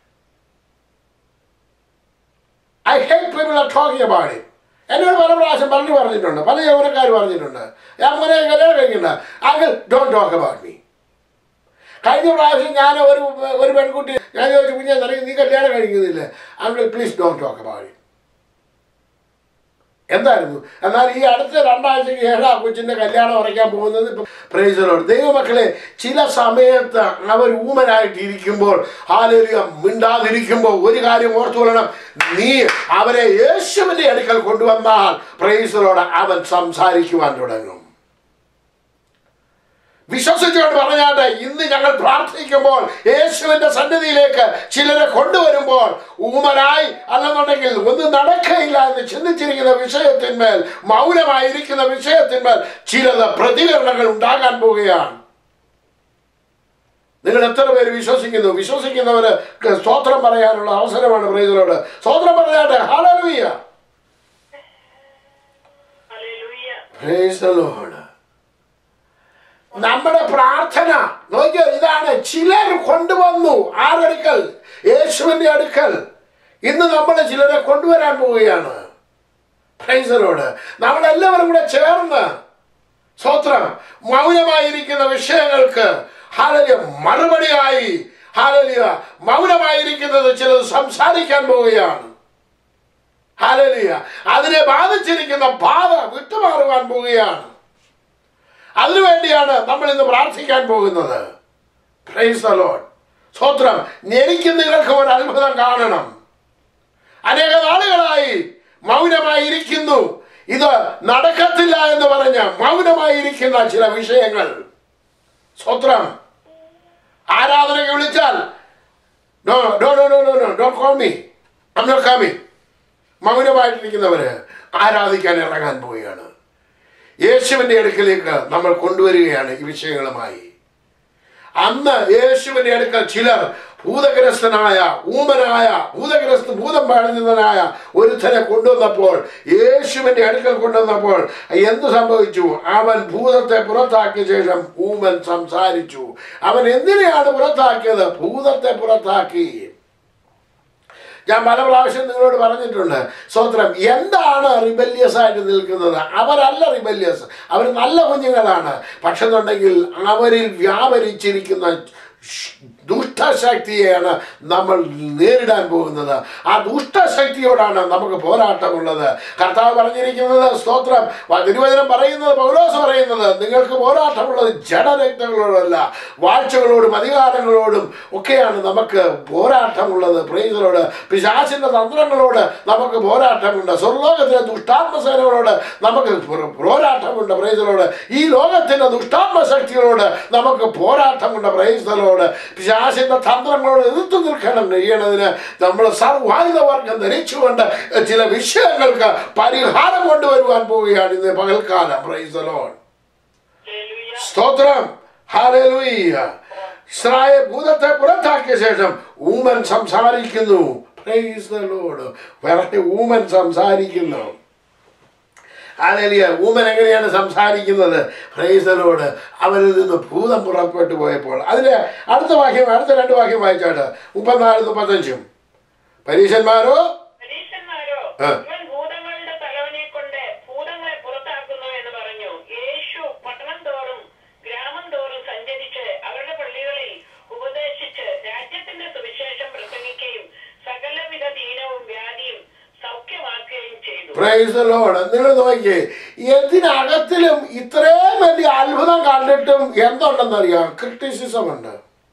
I hate people are talking about it എന്നോട് പല പ്രാവശ്യം പറഞ്ഞു പറഞ്ഞിട്ടുണ്ട് പല യൗവനക്കാർ പറഞ്ഞിട്ടുണ്ട് അങ്ങനെ കല്യാണം കഴിക്കണ്ട uncle don't talk about me കഴിഞ്ഞ പ്രാവശ്യം ഞാൻ ഒരു ഒരു പെൺകുട്ടി ഞാൻ ചോദിച്ചു കുഞ്ഞെ നിനക്ക് നീ കല്യാണം കഴിക്കുന്നില്ലേ uncle please don't talk about it എന്തായിരുന്നു എന്നാൽ ഈ അടുത്ത രണ്ടാഴ്ചക്ക് ശേഷം ആ കൊച്ചിന്റെ കല്യാണം ഉറയ്ക്കാൻ പോകുന്നത് ഇപ്പൊ പ്രൈസലോട് ദൈവമക്കളെ ചില സമയത്ത് അവർ ഊമനായിട്ട് ഇരിക്കുമ്പോൾ ഹാലേലിയ മിണ്ടാതിരിക്കുമ്പോൾ ഒരു കാര്യം ഓർത്തു കൊള്ളണം നീ അവരെ യേശുവിന്റെ അടുക്കൽ കൊണ്ടുവന്നാൽ പ്രൈസലോട് അവൻ സംസാരിക്കുവാൻ തുടങ്ങും വിശ്വസിച്ചുകൊണ്ട് പറഞ്ഞാട്ടെ ഇന്ന് ഞങ്ങൾ പ്രാർത്ഥിക്കുമ്പോൾ യേശുവിന്റെ സന്നിധിയിലേക്ക് ചിലരെ കൊണ്ടുവരുമ്പോൾ ഊമനായി അല്ലെന്നുണ്ടെങ്കിൽ ഒന്നും നടക്കയില്ല എന്ന് ചിന്തിച്ചിരിക്കുന്ന വിഷയത്തിന്മേൽ മൗനമായിരിക്കുന്ന വിഷയത്തിന്മേൽ ചിലത് പ്രതികരണങ്ങൾ ഉണ്ടാകാൻ പോവുകയാണ് നിങ്ങൾ എത്ര പേര് വിശ്വസിക്കുന്നു വിശ്വസിക്കുന്നവര് സ്തോത്രം പറയാനുള്ള അവസരമാണ് പ്രൈസലോട് സ്തോത്രം പറയാട്ടെ ഹാലലുയ്യ ഹല്ലേലൂയ പ്രൈസലോട് നമ്മുടെ പ്രാർത്ഥന നോക്കിയോ ഇതാണ് ചിലർ കൊണ്ടുവന്നു ആരടുക്കൽ യേശുവിന്റെ അടുക്കൽ ഇന്ന് നമ്മൾ ചിലരെ കൊണ്ടുവരാൻ പോവുകയാണ് പ്രൈസലോട് നമ്മളെല്ലാവരും കൂടെ ചേർന്ന് സ്വത്രം മൗനമായിരിക്കുന്ന വിഷയങ്ങൾക്ക് ഹാലലിയ മറുപടിയായി ഹാലലിയ മൗനമായിരിക്കുന്നത് ചിലത് സംസാരിക്കാൻ പോവുകയാണ് ഹാലലിയ അതിനെ ബാധിച്ചിരിക്കുന്ന ബാധ വിട്ടുമാറുവാൻ പോവുകയാണ് അതിനുവേണ്ടിയാണ് നമ്മൾ ഇന്ന് പ്രാർത്ഥിക്കാൻ പോകുന്നത് പ്രൈസ് ദ ലോർഡ് സ്വത്രം എനിക്ക് നിങ്ങൾക്ക് ഒരു അത്ഭുതം കാണണം അനേക നാളുകളായി മൗനമായി ഇരിക്കുന്നു ഇത് നടക്കത്തില്ല എന്ന് പറഞ്ഞ് മൗനമായിരിക്കുന്ന ചില വിഷയങ്ങൾ സ്വത്രം ആരാധനയ്ക്ക് വിളിച്ചാൽ no no no no no no ഡോ call me I'm not coming മൗനമായിട്ടിരിക്കുന്നവര് ആരാധിക്കാൻ ഇറങ്ങാൻ പോവുകയാണ് യേശുവിൻ്റെ അടുക്കലേക്ക് നമ്മൾ കൊണ്ടുവരികയാണ് ഈ വിഷയങ്ങളുമായി അന്ന് യേശുവിൻ്റെ അടുക്കൽ ചിലർ ഭൂതഗ്രസ്തനായ ഊമനായ ഭൂതഗ്രസ്ത ഭൂതം ബാധിതനായ ഒരുത്തനെ കൊണ്ടുവന്നപ്പോൾ യേശുവിൻ്റെ അടുക്കൽ കൊണ്ടുവന്നപ്പോൾ എന്ത് സംഭവിച്ചു അവൻ ഭൂതത്തെ പുറത്താക്കിയ ശേഷം ഊമൻ സംസാരിച്ചു അവൻ എന്തിനെയാണ് പുറത്താക്കിയത് ഭൂതത്തെ പുറത്താക്കി ഞാൻ പല പ്രാവശ്യം നിങ്ങളോട് പറഞ്ഞിട്ടുണ്ട് സ്വത്രം എന്താണ് റിബല്യസ് ആയിട്ട് നിൽക്കുന്നത് അവരല്ല റിബല്യസ് അവർ നല്ല കുഞ്ഞുങ്ങളാണ് പക്ഷെ എന്നുണ്ടെങ്കിൽ അവരിൽ വ്യാപരിച്ചിരിക്കുന്ന ഷ്- ദുഷ്ടശക്തിയെയാണ് നമ്മൾ നേരിടാൻ പോകുന്നത് ആ ദുഷ്ടശക്തിയോടാണ് നമുക്ക് പോരാട്ടമുള്ളത് കർത്താവ് പറഞ്ഞിരിക്കുന്നത് സ്തോത്രം വ- തിരുവചനം പറയുന്നത് പൗലോസ് പറയുന്നത് നിങ്ങൾക്ക് പോരാട്ടമുള്ളത് ജഡരക്തങ്ങളോടല്ല വാഴ്ചകളോടും അധികാരങ്ങളോടും ഒക്കെയാണ് നമുക്ക് പോരാട്ടമുള്ളത് പ്രൈസലോട് പിശാചിന്റെ തന്ത്രങ്ങളോട് നമുക്ക് പോരാട്ടമുണ്ട് സ്വർലോകത്തിലെ ദുഷ്ടാത്മസേനകളോട് നമുക്ക് പോ- പോരാട്ടമുണ്ട് പ്രൈസലോട് ഈ ലോകത്തിന്റെ ദുഷ്ടാത്മ ശക്തികളോട് നമുക്ക് പോരാട്ടമുണ്ട് പ്രൈസലോട് പിശാചിന്റെ തന്ത്രങ്ങളോട് എതിർത്ത് നിൽക്കണം കഴിയണതിന് നമ്മൾ സർവായുധ വർഗം ധരിച്ചുകൊണ്ട് ചില വിഷയങ്ങൾക്ക് പരിഹാരം കൊണ്ടുവരുവാൻ പോവുകയാണ് ഇന്ന് പകൽക്കാലം പ്രൈസലോൺ ഹല്ലേലൂയ. സ്തോത്രം ഹാലലൂയ ഇസ്രായേൽ ഭൂതത്തെ പുറത്താക്കിയ ശേഷം ഊമൻ സംസാരിക്കുന്നു Praise the Lord. വേറെ ഊമൻ സംസാരിക്കുന്നു ഹാലലിയ ഊമൻ എങ്ങനെയാണ് സംസാരിക്കുന്നത് പ്രൈസലോട് അവനിൽ നിന്ന് ഭൂതം പുറപ്പെട്ടു പോയപ്പോൾ അതിന്റെ അടുത്ത വാക്യം അടുത്ത രണ്ട് വാക്യം വായിച്ചാട്ട് മുപ്പത്തിനാല് മുപ്പത്തഞ്ചും പരീശന്മാരോ പരീശന്മാരോ ആ. ഇവൻ ഭൂതങ്ങളുടെ തലവനെ കൊണ്ട് ഭൂതങ്ങളെ പുറത്താക്കുന്നു എന്ന് പറഞ്ഞു യേശു പട്ടണം തോറും ഗ്രാമം തോറും സഞ്ചരിച്ച് അവരുടെ പള്ളികളിൽ ഉപദേശിച്ച് രാജ്യത്തിന്റെ സുവിശേഷം പ്രസംഗിക്കുകയും സകലവിധ ദീനവും വ്യാധിയും സൗഖ്യമാക്കുകയും ചെയ്തു പ്രൈസ് ലോഡ് നിങ്ങൾ നോക്കിയേ എന്തിനകത്തിലും ഇത്രയും വലിയ അത്ഭുതം കണ്ടിട്ടും എന്തുണ്ടെന്നറിയാം ക്രിറ്റിസിസം ഉണ്ട്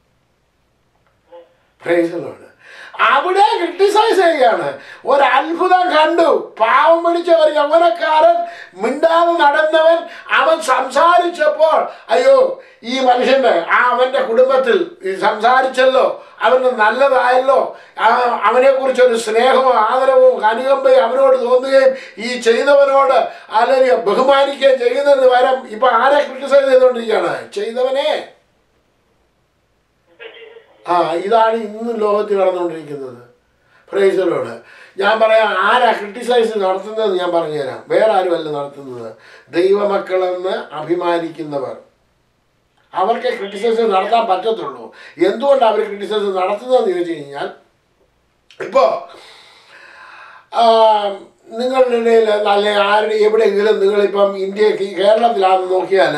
പ്രൈസ് ലോഡ് അവിടെ ക്രിട്ടിസൈസ് ചെയ്യാണ് ഒരു അത്ഭുതം കണ്ടു പാവം പിടിച്ച ഒരു യൗവനക്കാരൻ മിണ്ടാതെ നടന്നവൻ അവൻ സംസാരിച്ചപ്പോൾ അയ്യോ ഈ മനുഷ്യന്റെ ആ അവന്റെ കുടുംബത്തിൽ ഈ സംസാരിച്ചല്ലോ അവന് നല്ലതായല്ലോ അവനെ കുറിച്ച് ഒരു സ്നേഹവും ആദരവും അനുകമ്പയും അവനോട് തോന്നുകയും ഈ ചെയ്തവനോട് അല്ലെങ്കിൽ ബഹുമാനിക്കുകയും ചെയ്യുന്നതിന് പകരം ഇപ്പൊ ആരെ ക്രിട്ടിസൈസ് ചെയ്തുകൊണ്ടിരിക്കുകയാണ് ചെയ്തവനെ ആ ഇതാണ് ഇന്ന് ലോകത്തിൽ നടന്നുകൊണ്ടിരിക്കുന്നത് പ്രൈസലോട് ഞാൻ പറയാം ആരാ ക്രിട്ടിസൈസ് നടത്തുന്നത് ഞാൻ പറഞ്ഞുതരാം വേറെ ആരുമല്ല നടത്തുന്നത് ദൈവമക്കളെന്ന് അഭിമാനിക്കുന്നവർ അവർക്ക് ക്രിട്ടിസൈസ് നടത്താൻ പറ്റത്തുള്ളൂ എന്തുകൊണ്ടാണ് അവർ ക്രിട്ടിസൈസ് നടത്തുന്നതെന്ന് ചോദിച്ചു കഴിഞ്ഞാൽ ഇപ്പോൾ നിങ്ങളുടെ ഇടയിൽ നല്ല ആരുടെ എവിടെയെങ്കിലും നിങ്ങളിപ്പം ഇന്ത്യ കേരളത്തിലാണെന്ന് നോക്കിയാൽ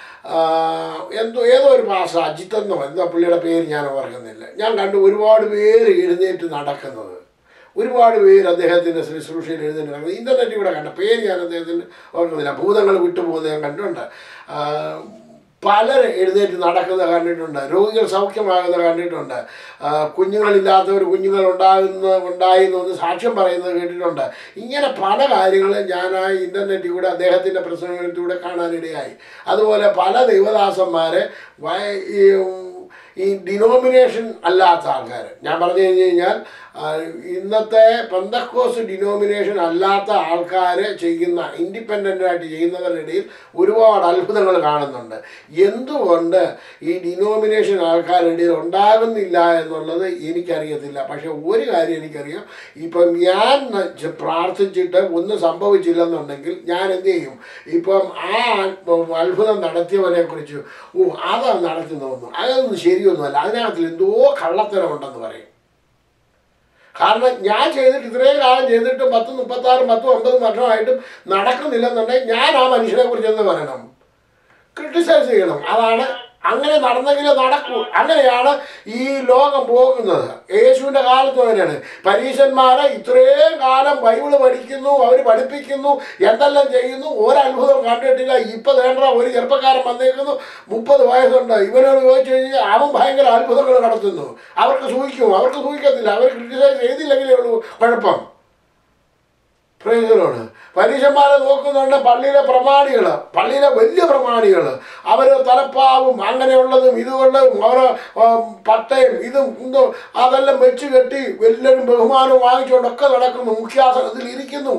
എന്തോ ഏതോ ഒരു മാസ അജിത്തെന്നോ എന്തോ പുള്ളിയുടെ പേര് ഞാൻ ഓർക്കുന്നില്ല ഞാൻ കണ്ടു ഒരുപാട് പേര് എഴുന്നേറ്റ് നടക്കുന്നത് ഒരുപാട് പേര് അദ്ദേഹത്തിൻ്റെ ശുശ്രൂഷയിൽ എഴുന്നേറ്റ് നടക്കുന്നത് ഇൻ്റർനെറ്റിൽ കൂടെ കണ്ട പേര് ഞാൻ അദ്ദേഹത്തിന് ഓർക്കുന്നില്ല ഭൂതങ്ങൾ വിട്ടുപോകുന്നത് ഞാൻ കണ്ടിട്ടുണ്ട് ആ, പലർ എഴുന്നേറ്റ് നടക്കുന്നത് കണ്ടിട്ടുണ്ട് രോഗികൾ സൗഖ്യമാകുന്നത് കണ്ടിട്ടുണ്ട് ആ, കുഞ്ഞുങ്ങളില്ലാത്തവർ കുഞ്ഞുങ്ങൾ ഉണ്ടാകുന്ന ഉണ്ടായി എന്നൊന്ന് സാക്ഷ്യം പറയുന്നത് കേട്ടിട്ടുണ്ട് ഇങ്ങനെ പല കാര്യങ്ങളും ഞാൻ ആ ഇൻ്റർനെറ്റിൽ കൂടെ അദ്ദേഹത്തിൻ്റെ പ്രസംഗത്തിലൂടെ കാണാനിടയായി അതുപോലെ പല ദൈവദാസന്മാരെ വയ- ഈ ഈ ഡിനോമിനേഷൻ അല്ലാത്ത ആൾക്കാർ ഞാൻ പറഞ്ഞു കഴിഞ്ഞ് കഴിഞ്ഞാൽ ആ, ഇന്നത്തെ പെന്തക്കോസ് ഡിനോമിനേഷൻ അല്ലാത്ത ആൾക്കാർ ചെയ്യുന്ന ഇൻഡിപെൻഡൻ്റ് ആയിട്ട് ചെയ്യുന്നവരുടെ ഇടയിൽ ഒരുപാട് അത്ഭുതങ്ങൾ കാണുന്നുണ്ട് എന്തുകൊണ്ട് ഈ ഡിനോമിനേഷൻ ആൾക്കാരുടെ ഇടയിൽ ഉണ്ടാകുന്നില്ല എന്നുള്ളത് എനിക്കറിയത്തില്ല പക്ഷെ ഒരു കാര്യം എനിക്കറിയാം ഇപ്പം ഞാൻ ന- ചെ- പ്രാർത്ഥിച്ചിട്ട് ഒന്നും സംഭവിച്ചില്ലെന്നുണ്ടെങ്കിൽ ഞാൻ എന്ത് ചെയ്യും ഇപ്പം ആ അത്ഭുതം നടത്തിയവനെ കുറിച്ച് ഓ അതാ നടത്തി തോന്നുന്നു അതൊന്നും ശരിയൊന്നുമല്ല അതിനകത്തിൽ എന്തോ കള്ളത്തരമുണ്ടെന്ന് പറയും കാരണം ഞാൻ ചെയ്തിട്ട് ഇത്രയും കാലം ചെയ്തിട്ടും പത്ത് മുപ്പത്താറും പത്തും ഒമ്പതും വർഷമായിട്ടും നടക്കുന്നില്ലെന്നുണ്ടെങ്കിൽ ഞാൻ ആ മനുഷ്യനെ കുറിച്ച് എന്ന് പറയണം ക്രിട്ടിസൈസ് ചെയ്യണം അതാണ് അങ്ങനെ നടന്നെങ്കിലേ നടക്കൂ അങ്ങനെയാണ് ഈ ലോകം പോകുന്നത് യേശുവിൻ്റെ കാലത്ത് അങ്ങനെയാണ് പരീശന്മാരെ ഇത്രയും കാലം ബൈബിള് പഠിക്കുന്നു അവർ പഠിപ്പിക്കുന്നു എന്തെല്ലാം ചെയ്യുന്നു ഒരത്ഭുതം കണ്ടിട്ടില്ല ഇപ്പൊ വേണ്ട ഒരു ചെറുപ്പക്കാരൻ വന്നേക്കുന്നു മുപ്പത് വയസ്സുണ്ട് ഇവനോട് ചോദിച്ചു കഴിഞ്ഞാൽ അവൻ ഭയങ്കര അത്ഭുതങ്ങൾ നടത്തുന്നു അവർക്ക് സൂഹിക്കും അവർക്ക് സൂഹിക്കത്തില്ല അവർ ക്രിട്ടിസൈസ് ചെയ്തില്ലെങ്കിലേ ഉള്ളൂ കുഴപ്പം പ്രയോജനമാണ് പരീക്ഷന്മാരെ നോക്കുന്നുണ്ട് പള്ളിയിലെ പ്രമാണികൾ പള്ളിയിലെ വലിയ പ്രമാണികൾ അവർ തലപ്പാവും അങ്ങനെയുള്ളതും ഇതുകൊള്ളതും അവർ പട്ടയും ഇതും ഇതും അതെല്ലാം വെച്ച് കെട്ടി എല്ലാവരും ബഹുമാനവും വാങ്ങിച്ചുകൊണ്ടൊക്കെ നടക്കുന്നു മുഖ്യാസനത്തിൽ ഇരിക്കുന്നു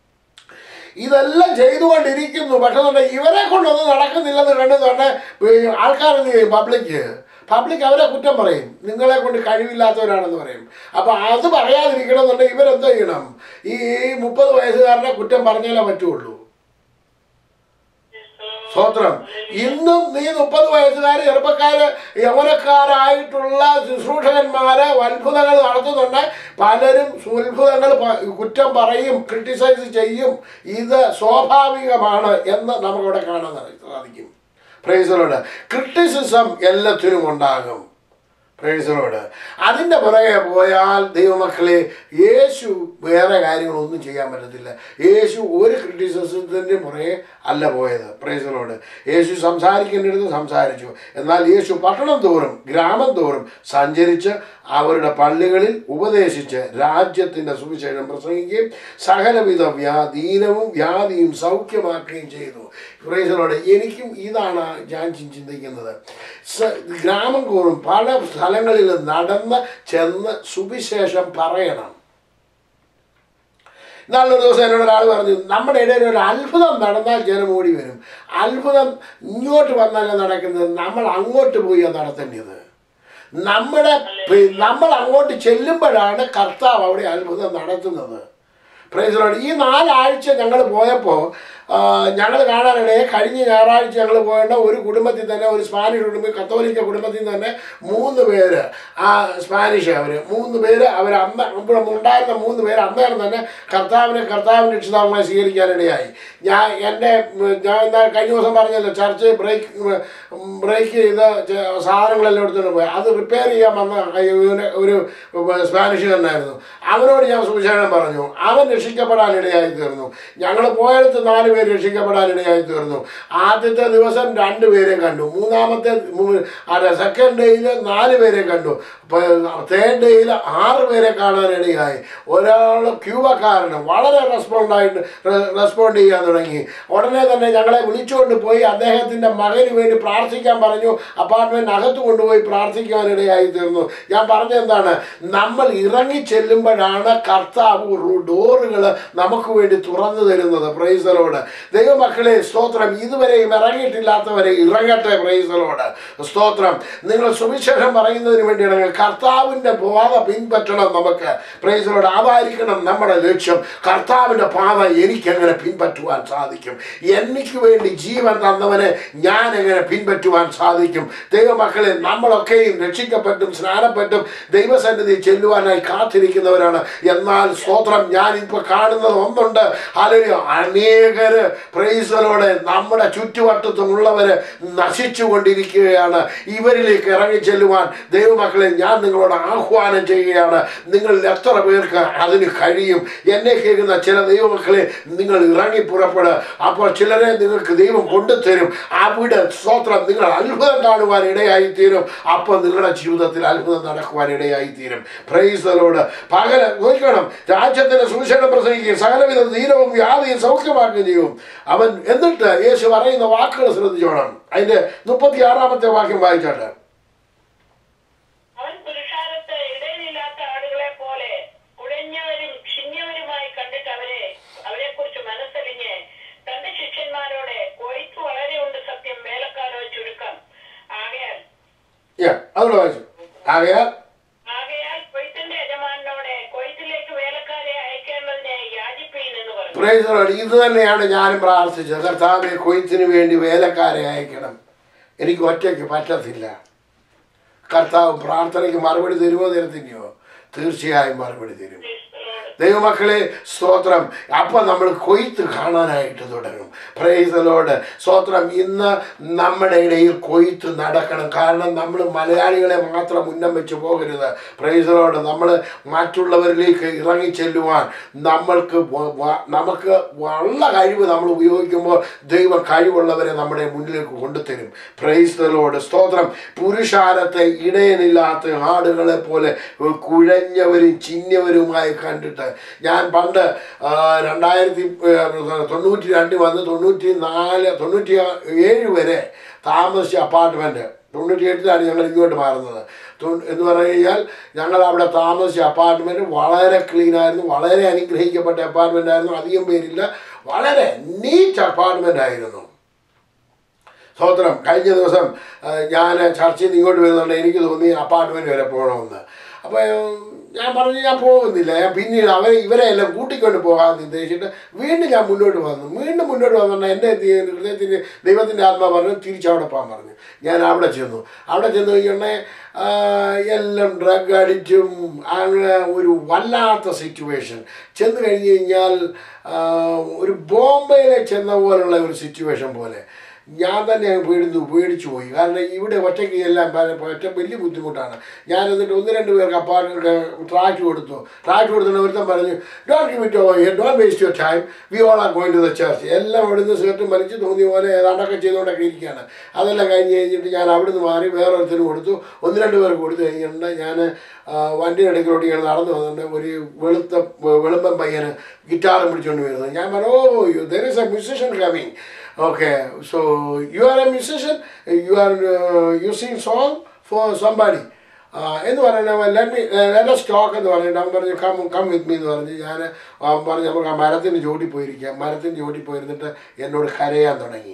ഇതെല്ലാം ചെയ്തുകൊണ്ടിരിക്കുന്നു പക്ഷെ തന്നെ ഇവരെ കൊണ്ടൊന്നും നടക്കുന്നില്ലെന്ന് കണ്ട് തന്നെ ആൾക്കാരെന്ത് ചെയ്യും പബ്ലിക്ക് പബ്ലിക് അവരെ കുറ്റം പറയും നിങ്ങളെ കൊണ്ട് കഴിവില്ലാത്തവരാണെന്ന് പറയും അപ്പൊ അത് പറയാതിരിക്കണം എന്നുണ്ടെങ്കിൽ ഇവരെന്ത് ചെയ്യണം ഈ മുപ്പത് വയസ്സുകാരനെ കുറ്റം പറഞ്ഞാലേ പറ്റുള്ളൂ സ്തോത്രം ഇന്നും നീ മുപ്പത് വയസ്സുകാര് ചെറുപ്പക്കാര് യൗവനക്കാരായിട്ടുള്ള ശുശ്രൂഷകന്മാര് അത്ഭുതങ്ങൾ നടത്തുന്നുണ്ട് പലരും അത്ഭുതങ്ങൾ പ- കുറ്റം പറയും ക്രിട്ടിസൈസ് ചെയ്യും ഇത് സ്വാഭാവികമാണ് എന്ന് നമുക്കിവിടെ കാണാൻ സാധിക്കും പ്രൈസലോട് ക്രിട്ടിസിസം എല്ലാത്തിനും ഉണ്ടാകും പ്രൈസലോട് അതിൻ്റെ പുറകെ പോയാൽ ദൈവമക്കളെ യേശു വേറെ കാര്യങ്ങളൊന്നും ചെയ്യാൻ പറ്റത്തില്ല യേശു ഒരു ക്രിറ്റിസിസത്തിൻ്റെ പുറകെ അല്ല പോയത് പ്രൈസലോട് യേശു സംസാരിക്കേണ്ടിടത്ത് സംസാരിച്ചു എന്നാൽ യേശു പട്ടണം തോറും ഗ്രാമം തോറും സഞ്ചരിച്ച് അവരുടെ പള്ളികളിൽ ഉപദേശിച്ച് രാജ്യത്തിൻ്റെ സുവിശേഷം പ്രസംഗിക്കുകയും സകലവിധ വ്യാധീനവും വ്യാധിയും സൗഖ്യമാക്കുകയും ചെയ്തു പ്രൈസലോട് എനിക്കും ഇതാണ് ഞാൻ ചി- ചിന്തിക്കുന്നത് സ- ഗ്രാമം തോറും പല സ്ഥലങ്ങളിൽ നടന്ന് ചെന്ന് സുവിശേഷം പറയണം ഇന്നാളൊരു ദിവസം എന്നോട് ഒരാൾ പറഞ്ഞു നമ്മുടെ ഇടയിൽ ഒരു അത്ഭുതം നടന്നാൽ ജനം ഓടി വരും അത്ഭുതം ഇങ്ങോട്ട് വന്നല്ല നടക്കുന്നത് നമ്മൾ അങ്ങോട്ട് പോയി അത് നടത്തേണ്ടത് നമ്മുടെ പി- നമ്മൾ അങ്ങോട്ട് ചെല്ലുമ്പോഴാണ് കർത്താവ് അവിടെ അത്ഭുതം നടത്തുന്നത് പ്രൈസലോട് ഈ നാലാഴ്ച ഞങ്ങൾ പോയപ്പോൾ ഞങ്ങൾ കാണാനിടയെ കഴിഞ്ഞ ഞായറാഴ്ച ഞങ്ങൾ പോയേണ്ട ഒരു കുടുംബത്തിൽ തന്നെ ഒരു സ്പാനിഷ് കുടുംബം കത്തോലിക്ക കുടുംബത്തിൽ തന്നെ മൂന്ന് പേര് ആ സ്പാനിഷ് അവർ മൂന്ന് പേര് അവർ അന്ന് ഇവിടെ ഉണ്ടായിരുന്ന മൂന്ന് പേര് അന്നേരം തന്നെ കർത്താവിനെ കർത്താവിൻ്റെ രക്ഷിതാവുമായി സ്വീകരിക്കാനിടയായി ഞാൻ എൻ്റെ ഉം, ഞാൻ ഇന്നാ കഴിഞ്ഞ ദിവസം പറഞ്ഞല്ലോ ചർച്ച് ബ്രേക്ക് ബ്രേക്ക് ചെയ്ത് ചെ- സാധനങ്ങളെല്ലാം എടുത്തുകൊണ്ട് പോയി അത് റിപ്പയർ ചെയ്യാൻ വന്ന ഇവന് ഒരു സ്പാനിഷുകാരനായിരുന്നു അവനോട് ഞാൻ സുവിശേഷം പറഞ്ഞു അവൻ രക്ഷിക്കപ്പെടാനിടയായി തീർന്നു ഞങ്ങൾ പോയടുത്ത് നാല് പേര് രക്ഷിക്കപ്പെടാനിടയായി തീർന്നു ആദ്യത്തെ ദിവസം രണ്ട് പേരെ കണ്ടു മൂന്നാമത്തെ മൂ- അല്ല സെക്കൻഡ് ഡേയിൽ നാല് പേരെ കണ്ടു തേർഡ് ഡേയിൽ ആറ് പേരെ കാണാനിടയായി ഒരാൾ ക്യൂബക്കാരന് വളരെ റെസ്പോണ്ട് ആയിട്ട് റെസ്പോണ്ട് ചെയ്യാൻ തുടങ്ങി ഉടനെ തന്നെ ഞങ്ങളെ വിളിച്ചുകൊണ്ട് പോയി അദ്ദേഹത്തിൻ്റെ മകന് വേണ്ടി പ്രാർത്ഥിക്കാൻ പറഞ്ഞു അപ്പാർട്ട്മെൻറ്റ് അകത്ത് കൊണ്ടുപോയി പ്രാർത്ഥിക്കാനിടയായി തീർന്നു ഞാൻ പറഞ്ഞ എന്താണ് നമ്മൾ ഇറങ്ങി ചെല്ലുമ്പോഴാണ് കർത്താവ് ഡോറുകൾ നമുക്ക് വേണ്ടി തുറന്നു തരുന്നത് പ്രൈസലോട് ദൈവമക്കളെ സ്തോത്രം ഇതുവരെയും ഇറങ്ങിയിട്ടില്ലാത്തവരെ ഇറങ്ങട്ടെ പ്രൈസലോട് സ്തോത്രം നിങ്ങൾ സുവിശേഷം പറയുന്നതിന് വേണ്ടിയാണ് കർത്താവിൻ്റെ പാത പിൻപറ്റണം നമുക്ക് പ്രൈസലോട് അതായിരിക്കണം നമ്മുടെ ലക്ഷ്യം കർത്താവിൻ്റെ പാത എനിക്കെങ്ങനെ പിൻപറ്റുവാൻ സാധിക്കും എനിക്ക് വേണ്ടി ജീവൻ തന്നവനെ ഞാൻ എങ്ങനെ പിൻപറ്റുവാൻ സാധിക്കും ദൈവമക്കളെ നമ്മളൊക്കെയും രക്ഷിക്കപ്പെട്ടും സ്നാനപ്പെട്ടും ദൈവസന്നിധി ചെല്ലുവാനായി കാത്തിരിക്കുന്നവരാണ് എന്നാൽ സ്തോത്രം ഞാൻ ഇപ്പോൾ കാണുന്നത് ഒന്നുണ്ട് അല്ലെങ്കിൽ അനേകര് പ്രൈസലോടെ നമ്മുടെ ചുറ്റുവട്ടത്തുമുള്ളവര് നശിച്ചു കൊണ്ടിരിക്കുകയാണ് ഇവരിലേക്ക് ഇറങ്ങി ചെല്ലുവാൻ ദൈവമക്കളെ ഞാൻ നിങ്ങളോട് ആഹ്വാനം ചെയ്യുകയാണ് നിങ്ങൾ എത്ര പേർക്ക് അതിന് കഴിയും എന്നെ കേൾക്കുന്ന ചില ദൈവമക്കളെ നിങ്ങൾ ഇറങ്ങി പുറപ്പെടുക അപ്പോൾ ചിലരെ നിങ്ങൾക്ക് ദൈവം കൊണ്ടുതരും അവിടെ സ്തോത്രം നിങ്ങൾ അത്ഭുതം കാണുവാൻ ഇടയായി തീരും അപ്പോൾ നിങ്ങളുടെ ജീവിതത്തിൽ അത്ഭുതം നടക്കുവാൻ ഇടയായി തീരും പ്രൈസലോട് പകല നോക്കണം രാജ്യത്തിന്റെ സുവിശേഷം പ്രസംഗിക്കുകയും സകലവിധ ദീനവും വ്യാധിയും സൗഖ്യമാക്കുകയും ചെയ്യും അവൻ എന്നിട്ട് യേശു പറയുന്ന വാക്കുകൾ ശ്രദ്ധിച്ചോണം അതിന്റെ മുപ്പത്തി ആറാമത്തെ വാക്യം വായിച്ചോട്ടെ അവൻ പുരുഷാരത്ത് ഇടയിലില്ലാത്ത ആടുകളെ പോലെ കുഴഞ്ഞവരും ക്ഷീഞ്ഞവരുമായി കണ്ടിട്ട് അവരെ അവരെ കുറിച്ച് മനസ്സലിഞ്ഞ് തന്റെ ശിഷ്യന്മാരോട് കൊയ്ത്ത് വളരെ ഉണ്ട് സത്യം വേലക്കാരോ ചുരുക്കം ആകയാൽ Yeah, അതുകൂടെ വായിച്ചു ആകയാൽ ആകയാൽ കൊയ്ത്തിന്റെ യജമാനോടെ കൊയ്ത്തിലേക്ക് വേലക്കാരെ അയക്കേണ്ടതിനെ യാചിപ്പീൻ എന്ന് പറഞ്ഞു Praise the Lord. ഇത് തന്നെയാണ് ഞാനും പ്രാർത്ഥിച്ചത് കർത്താവെ കൊയ്ത്തിന് വേണ്ടി വേലക്കാരെ അയക്കണം എനിക്ക് ഒറ്റയ്ക്ക് പറ്റത്തില്ല കർത്താവ് പ്രാർത്ഥനയ്ക്ക് മറുപടി തരുമോ തരത്തില്ലയോ തീർച്ചയായും മറുപടി തരും ദൈവമക്കളെ സ്തോത്രം അപ്പം നമ്മൾ കൊയ്ത്ത് കാണാനായിട്ട് തുടങ്ങും പ്രൈസലോട് സ്തോത്രം ഇന്ന് നമ്മുടെ ഇടയിൽ കൊയ്ത്ത് നടക്കണം കാരണം നമ്മൾ മലയാളികളെ മാത്രം ഉന്നം വെച്ച് പോകരുത് പ്രൈസലോട് നമ്മൾ മറ്റുള്ളവരിലേക്ക് ഇറങ്ങി ചെല്ലുവാൻ നമ്മൾക്ക് വ- വ- നമുക്ക് ഉള്ള കഴിവ് നമ്മൾ ഉപയോഗിക്കുമ്പോൾ ദൈവം കഴിവുള്ളവരെ നമ്മുടെ മുന്നിലേക്ക് കൊണ്ടുതരും പ്രൈസലോട് സ്തോത്രം പുരുഷാരത്തെ ഇടയനില്ലാത്ത ആടുകളെ പോലെ കുഴഞ്ഞവരും ചിഹ്നവരുമായി കണ്ടിട്ട് ഞാൻ പണ്ട് ആ, രണ്ടായിരത്തി ആ, തൊണ്ണൂറ്റി രണ്ട് വന്ന് തൊണ്ണൂറ്റി നാല് തൊണ്ണൂറ്റി ഏഴ് വരെ താമസിച്ച അപ്പാർട്ട്മെൻറ്റ് തൊണ്ണൂറ്റി എട്ടിലാണ് ഞങ്ങൾ ഇങ്ങോട്ട് മാറുന്നത് തൊ- എന്ന് പറഞ്ഞു കഴിഞ്ഞാൽ ഞങ്ങൾ അവിടെ താമസിച്ച അപ്പാർട്ട്മെൻറ്റ് വളരെ ക്ലീൻ ആയിരുന്നു വളരെ അനുഗ്രഹിക്കപ്പെട്ട അപ്പാർട്ട്മെൻ്റ് ആയിരുന്നു അധികം പേരില്ല വളരെ നീറ്റ് അപ്പാർട്ട്മെൻ്റ് ആയിരുന്നു സ്തോത്രം കഴിഞ്ഞ ദിവസം ഞാൻ ചർച്ചയിൽ നിന്ന് ഇങ്ങോട്ട് വരുന്നുണ്ട് എനിക്ക് തോന്നി അപ്പാർട്ട്മെൻറ്റ് വരെ പോകണമെന്ന് അപ്പോൾ ഞാൻ പറഞ്ഞു ഞാൻ പോകുന്നില്ല ഞാൻ പിന്നീട് അവരെ ഇവരെ എല്ലാം കൂട്ടിക്കൊണ്ട് പോകാമെന്ന് ഉദ്ദേശിച്ചിട്ട് വീണ്ടും ഞാൻ മുന്നോട്ട് വന്നു വീണ്ടും മുന്നോട്ട് വന്നിട്ട് എൻ്റെ ഹൃദയത്തിൻ്റെ ദൈവത്തിൻ്റെ ആത്മാ പറഞ്ഞു തിരിച്ചവിടെ പോകാൻ പറഞ്ഞു ഞാൻ അവിടെ ചെന്നു അവിടെ ചെന്ന് കഴിഞ്ഞുണ്ടെ എല്ലാം ഡ്രഗ് അഡിക്റ്റും അങ്ങനെ ഒരു വല്ലാത്ത സിറ്റുവേഷൻ ചെന്ന് കഴിഞ്ഞ് കഴിഞ്ഞാൽ ആ, ഒരു ബോംബെയിലെ ചെന്ന പോലുള്ള ഒരു സിറ്റുവേഷൻ പോലെ ഞാൻ തന്നെ അങ്ങ് പേടിച്ചു പേടിച്ചു പോയി കാരണം ഇവിടെ ഒറ്റയ്ക്ക് എല്ലാം ഒറ്റ വലിയ ബുദ്ധിമുട്ടാണ് ഞാൻ എന്നിട്ട് ഒന്ന് രണ്ട് പേർക്ക് അപ്പാർക്ക് ട്രാക്ട് കൊടുത്തു ട്രാക്ട് കൊടുത്തിട്ട് ഒരുത്തൻ പറഞ്ഞു don't give it over here don't waste your time we all are going to the church എല്ലാം അവിടുന്ന് സേർട്ടും വലിച്ച് തോന്നിയ പോലെ ഏതാണ്ടൊക്കെ ചെയ്തുകൊണ്ടൊക്കെ ഇരിക്കുകയാണ് അതെല്ലാം കഴിഞ്ഞ് കഴിഞ്ഞിട്ട് ഞാൻ അവിടുന്ന് മാറി വേറൊരുത്തിന് കൊടുത്തു ഒന്ന് രണ്ട് പേർക്ക് കൊടുത്തു കഴിഞ്ഞിട്ടുണ്ട് ഞാൻ വണ്ടിയുടെ ഇടയ്ക്കിലോട്ട് ഇങ്ങനെ നടന്നു വന്നിട്ട് ഒരു വെളുത്ത വെളുമ്പൻ പയ്യന് ഗിറ്റാറും പിടിച്ചുകൊണ്ട് വരുന്നത് ഞാൻ പറഞ്ഞു oh you there is a musician coming okay so you are a musician you are you sing song for somebody എന്ന് പറയുന്നത് ലെറ്റ് മീ ലെറ്റ് സ്റ്റോക്ക് എന്ന് പറഞ്ഞിട്ട് അവൻ പറഞ്ഞു കം കം വിത്ത് മീ എന്ന് പറഞ്ഞ് ഞാൻ അവൻ പറഞ്ഞു നമുക്ക് ആ മരത്തിൻ്റെ ചോട്ടി പോയിരിക്കാം മരത്തിൻ്റെ ചോട്ടി പോയിരുന്നിട്ട് എന്നോട് കരയാൻ തുടങ്ങി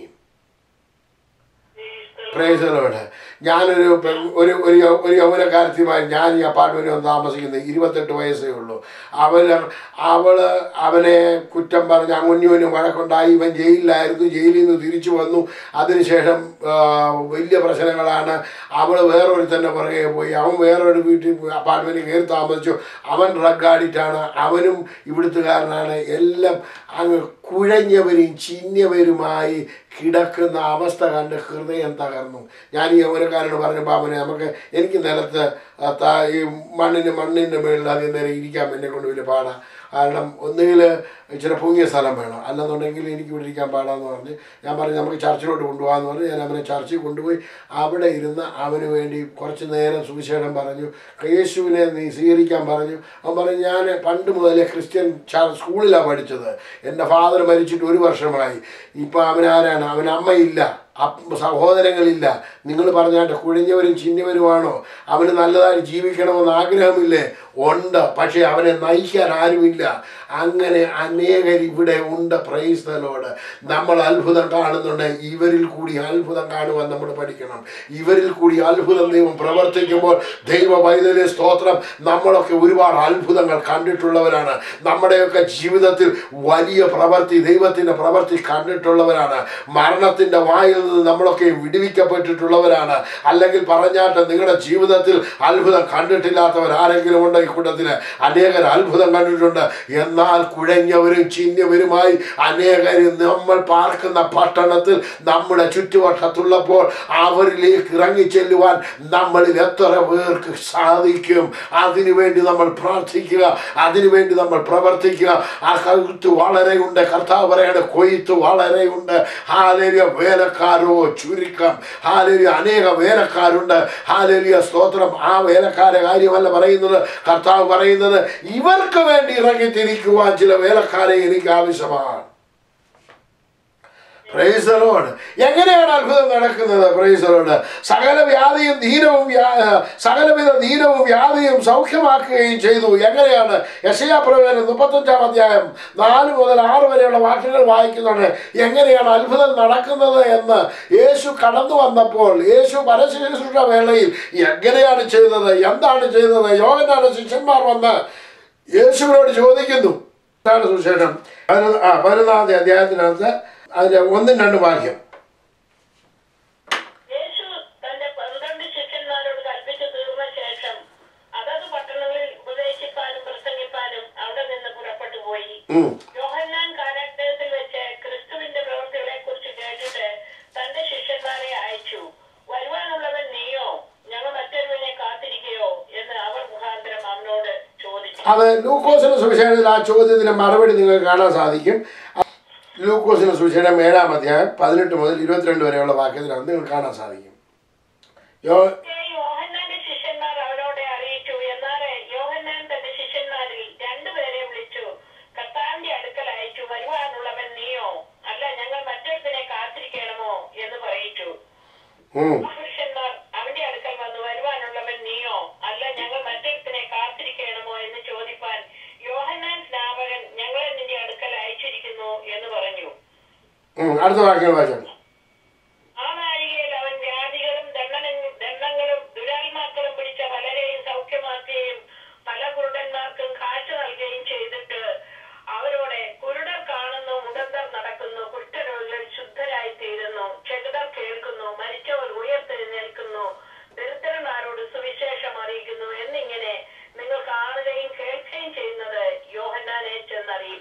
പ്രേസലോട് ഞാനൊരു പെ- ഒരു ഒരു യൗ- ഒരു യൗവനക്കാരത്തിയുമായി ഞാൻ ഈ അപ്പാർട്ട്മെൻറ്റിൽ വന്ന് താമസിക്കുന്നത് ഇരുപത്തെട്ട് വയസ്സേ ഉള്ളൂ അവൾ അവള് അവനെ കുറ്റം പറഞ്ഞ് അങ്ങുഞ്ഞുവനും വഴക്കുണ്ടായി ഇവൻ ജയിലിലായിരുന്നു ജയിലിൽ നിന്ന് തിരിച്ചു വന്നു അതിനുശേഷം ആ, വലിയ പ്രശ്നങ്ങളാണ് അവൾ വേറൊരുത്തൻ്റെ പുറകെ പോയി അവൻ വേറൊരു വീട്ടിൽ അപ്പാർട്ട്മെൻറ്റിൽ കയറി താമസിച്ചു അവൻ ഡ്രഗ് ആഡിറ്റാണ് അവനും ഇവിടുത്തുകാരനാണ് എല്ലാം അങ്ങ് കുഴഞ്ഞവരും ചിഞ്ഞവരുമായി കിടക്കുന്ന അവസ്ഥ കണ്ട് ഹൃദയം തകർന്നു ഞാൻ ഈ യൗവനക്കാരനോട് പറഞ്ഞപ്പോൾ അവനെ നമുക്ക് എനിക്ക് നിലത്ത് ആ താ- ഈ മണ്ണിന് മണ്ണിൻ്റെ മുകളിൽ അധികം നേരം ഇരിക്കാൻ എന്നെ കൊണ്ട് വലിയ പാടാ കാരണം ഒന്നുകിൽ ഇച്ചിരി പൊങ്ങിയ സ്ഥലം വേണം അല്ലെന്നുണ്ടെങ്കിൽ എനിക്ക് ഇവിടെ ഇരിക്കാൻ പാടാന്ന് പറഞ്ഞ് ഞാൻ പറഞ്ഞു നമുക്ക് ചർച്ചിലോട്ട് കൊണ്ടുപോകാമെന്ന് പറഞ്ഞ് ഞാൻ അവനെ ചർച്ചിൽ കൊണ്ടുപോയി അവിടെ ഇരുന്ന് അവന് വേണ്ടി കുറച്ച് നേരം സുവിശേഷം പറഞ്ഞു യേശുവിനെ നീ സ്വീകരിക്കാൻ പറഞ്ഞു അവൻ പറഞ്ഞു ഞാൻ പണ്ട് മുതലേ ക്രിസ്ത്യൻ ചാ- സ്കൂളിലാണ് പഠിച്ചത് എൻ്റെ ഫാദർ മരിച്ചിട്ട് ഒരു വർഷമായി ഇപ്പം അവനാരാണ് അവൻ അമ്മയില്ല അപ്പ സഹോദരങ്ങളില്ല നിങ്ങൾ പറഞ്ഞാട്ട് കുഴിഞ്ഞവരും ചിന്നവരുമാണോ അവന് നല്ലതായി ജീവിക്കണമെന്ന് ആഗ്രഹമില്ലേ ഉണ്ട് പക്ഷേ അവനെ നയിക്കാൻ ആരുമില്ല അങ്ങനെ അനേകർ ഇവിടെ ഉണ്ട് പ്രൈസ്തലോട് നമ്മൾ അത്ഭുതം കാണുന്നുണ്ട് ഇവരിൽ കൂടി അത്ഭുതം കാണുവാൻ നമ്മൾ പഠിക്കണം ഇവരിൽ കൂടി അത്ഭുതം ദൈവം പ്രവർത്തിക്കുമ്പോൾ ദൈവ വൈദ്യുതി സ്തോത്രം നമ്മളൊക്കെ ഒരുപാട് അത്ഭുതങ്ങൾ കണ്ടിട്ടുള്ളവരാണ് നമ്മുടെയൊക്കെ ജീവിതത്തിൽ വലിയ പ്രവൃത്തി ദൈവത്തിൻ്റെ പ്രവൃത്തി കണ്ടിട്ടുള്ളവരാണ് മരണത്തിൻ്റെ വായിൽ നിന്ന് നമ്മളൊക്കെ വിടുവിക്കപ്പെട്ടിട്ടുള്ളവരാണ് അല്ലെങ്കിൽ പറഞ്ഞാട്ട് നിങ്ങളുടെ ജീവിതത്തിൽ അത്ഭുതം കണ്ടിട്ടില്ലാത്തവർ ആരെങ്കിലും ഉണ്ടോ ഈ കൂട്ടത്തിൽ അനേകർ അത്ഭുതം കണ്ടിട്ടുണ്ട് എന്നാൽ കുഴഞ്ഞവരും ചിഹ്നവരുമായി അനേകർ നമ്മൾ പാർക്കുന്ന പട്ടണത്തിൽ നമ്മുടെ ചുറ്റുവട്ടത്തുള്ളപ്പോൾ അവരിലേക്ക് ഇറങ്ങിച്ചെല്ലുവാൻ നമ്മളിൽ എത്ര പേർക്ക് സാധിക്കും അതിനുവേണ്ടി നമ്മൾ പ്രാർത്ഥിക്കുക അതിനുവേണ്ടി നമ്മൾ പ്രവർത്തിക്കുക ആ കഴുത്ത് വളരെയുണ്ട് കർത്താവ് പറയാണ് കൊയ്ത്ത് വളരെയുണ്ട് ഹാലേലിയ വേലക്കാരോ ചുരുക്കം ഹാലേലിയ അനേക വേലക്കാരുണ്ട് ഹാലേലിയ സ്തോത്രം ആ വേലക്കാരെ കാര്യമല്ല പറയുന്നത് കർത്താവ് പറയുന്നത് ഇവർക്ക് വേണ്ടി ഇറങ്ങിത്തിരിക്കുവാൻ ചില വേലക്കാരെ എനിക്ക് ആവശ്യമാണ് പ്രൈസലോട് എങ്ങനെയാണ് അത്ഭുതം നടക്കുന്നത് പ്രൈസലോട് സകല വ്യാധിയും ദീനവും വ്യാ- സകലവിധ ദീനവും വ്യാധിയും സൗഖ്യമാക്കുകയും ചെയ്തു എങ്ങനെയാണ് യശയാ പ്രവേദനം മുപ്പത്തഞ്ചാം അധ്യായം നാല് മുതൽ ആറ് വരെയുള്ള വാക്യങ്ങൾ വായിക്കുന്നുണ്ട് എങ്ങനെയാണ് അത്ഭുതം നടക്കുന്നത് എന്ന് യേശു കടന്നു വന്നപ്പോൾ യേശു പരശുശ്രൂഷ വേളയിൽ എങ്ങനെയാണ് ചെയ്തത് എന്താണ് ചെയ്തത് യോഗനാണ് ശിഷ്യന്മാർ വന്ന് യേശുവിനോട് ചോദിക്കുന്നു എന്താണ് സുശേഷം പതിനൊന്ന് ആ പതിനൊന്നാമത്തെ അധ്യായത്തിനകത്ത് അതിന്റെ ഒന്നും രണ്ടും വാക്യം യേശു തന്റെ പന്ത്രണ്ട് ശിഷ്യന്മാരോട് കൽപ്പിച്ചു തീർന്ന ശേഷം അതത് പട്ടണങ്ങളിൽ ഉപദേശിപ്പാനും പ്രസംഗിപ്പാനും അവിടെ നിന്ന് പുറപ്പെട്ടു പോയി ഉം. യോഹന്നാൻ കാരാഗ്രഹത്തിൽ വെച്ച് ക്രിസ്തുവിന്റെ പ്രവൃത്തികളെ കുറിച്ച് കേട്ടിട്ട് തന്റെ ശിഷ്യന്മാരെ അയച്ചു വരുവാനുള്ളവൻ നീയോ ഞങ്ങൾ മറ്റൊരുവനെ കാത്തിരിക്കയോ എന്ന് അവർ മുഖാന്തരം അവനോട് ചോദിച്ചു അത് ലൂക്കോസിന് സുവിശേഷത്തിൽ ആ ചോദ്യത്തിന് മറുപടി നിങ്ങൾക്ക് കാണാൻ സാധിക്കും ലൂക്കോസിന് സുവിശേഷം ഏഴാം അധ്യായം പതിനെട്ട് മുതൽ ഇരുപത്തിരണ്ട് വരെയുള്ള വാക്യത്തിനകത്ത് നിങ്ങൾക്ക് കാണാൻ സാധിക്കും യോ ഈ യോഹന്നാന്റെ ശിഷ്യന്മാർ അവനോട് അറിയിച്ചു എന്നാൽ യോഹന്നാൻ തന്റെ ശിഷ്യന്മാരിൽ രണ്ടുപേരെ വിളിച്ചു കർത്താവിന്റെ അടുക്കൽ അയച്ചു വരുവാനുള്ളവൻ നീയോ അല്ല ഞങ്ങൾ മറ്റൊരുത്തിനെ കാത്തിരിക്കണമോ എന്ന് പറയിച്ചു ഉം. ആ പുരുഷന്മാർ അവന്റെ അടുക്കൽ വന്നു വരുവാനുള്ളവൻ നീയോ അല്ല ഞങ്ങൾ മറ്റൊരുത്തിനെ കാത്തിരിക്കണമോ എന്ന് ചോദിപ്പാൻ യോഹന്നാൻ സ്നാപകൻ ഞങ്ങളെ നിന്റെ അടുക്കൽ അയച്ചിരിക്കുന്നു എന്ന് പറഞ്ഞു ഉം. അടുത്ത വാക്യങ്ങൾ വായിച്ചോളൂ ആ നാഴികയിൽ അവൻ വ്യാധികളും ദണ്ഡനങ്ങളും ദണ്ഡങ്ങളും ദുരാത്മാക്കളും പിടിച്ച പലരെയും സൗഖ്യമാക്കുകയും പല കുരുട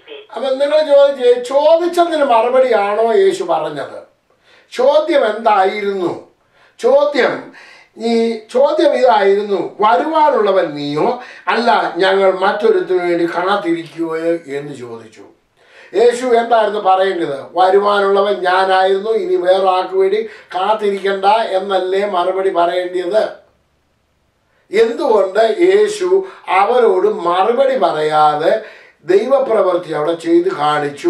അറിയിപ്പേ അപ്പം നിങ്ങൾ ചോദിച്ച് ചോദിച്ചതിന് മറുപടിയാണോ യേശു പറഞ്ഞത് ചോദ്യം എന്തായിരുന്നു ചോദ്യം ഈ ചോദ്യം ഇതായിരുന്നു വരുവാനുള്ളവൻ നീയോ അല്ല ഞങ്ങൾ മറ്റൊരുത്തിനു വേണ്ടി കാത്തിരിക്കുകയോ എന്ന് ചോദിച്ചു യേശു എന്തായിരുന്നു പറയേണ്ടത് വരുവാനുള്ളവൻ ഞാനായിരുന്നു ഇനി വേറെ ആൾക്ക് വേണ്ടി കാത്തിരിക്കണ്ട എന്നല്ലേ മറുപടി പറയേണ്ടത് എന്തുകൊണ്ട് യേശു അവരോട് മറുപടി പറയാതെ ദൈവപ്രവൃത്തി അവിടെ ചെയ്ത് കാണിച്ചു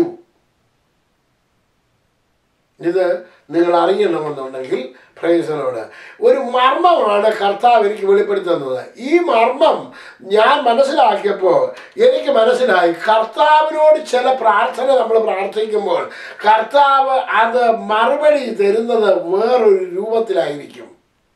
ഇത് നിങ്ങൾ അറിയണമെന്നുണ്ടെങ്കിൽ പ്രൈസലോട് ഒരു മർമ്മമാണ് കർത്താവ് എനിക്ക് വെളിപ്പെടുത്തി തന്നത് ഈ മർമ്മം ഞാൻ മനസ്സിലാക്കിയപ്പോൾ എനിക്ക് മനസ്സിലായി കർത്താവിനോട് ചില പ്രാർത്ഥന നമ്മൾ പ്രാർത്ഥിക്കുമ്പോൾ കർത്താവ് അത് മറുപടി തരുന്നത് വേറൊരു രൂപത്തിലായിരിക്കും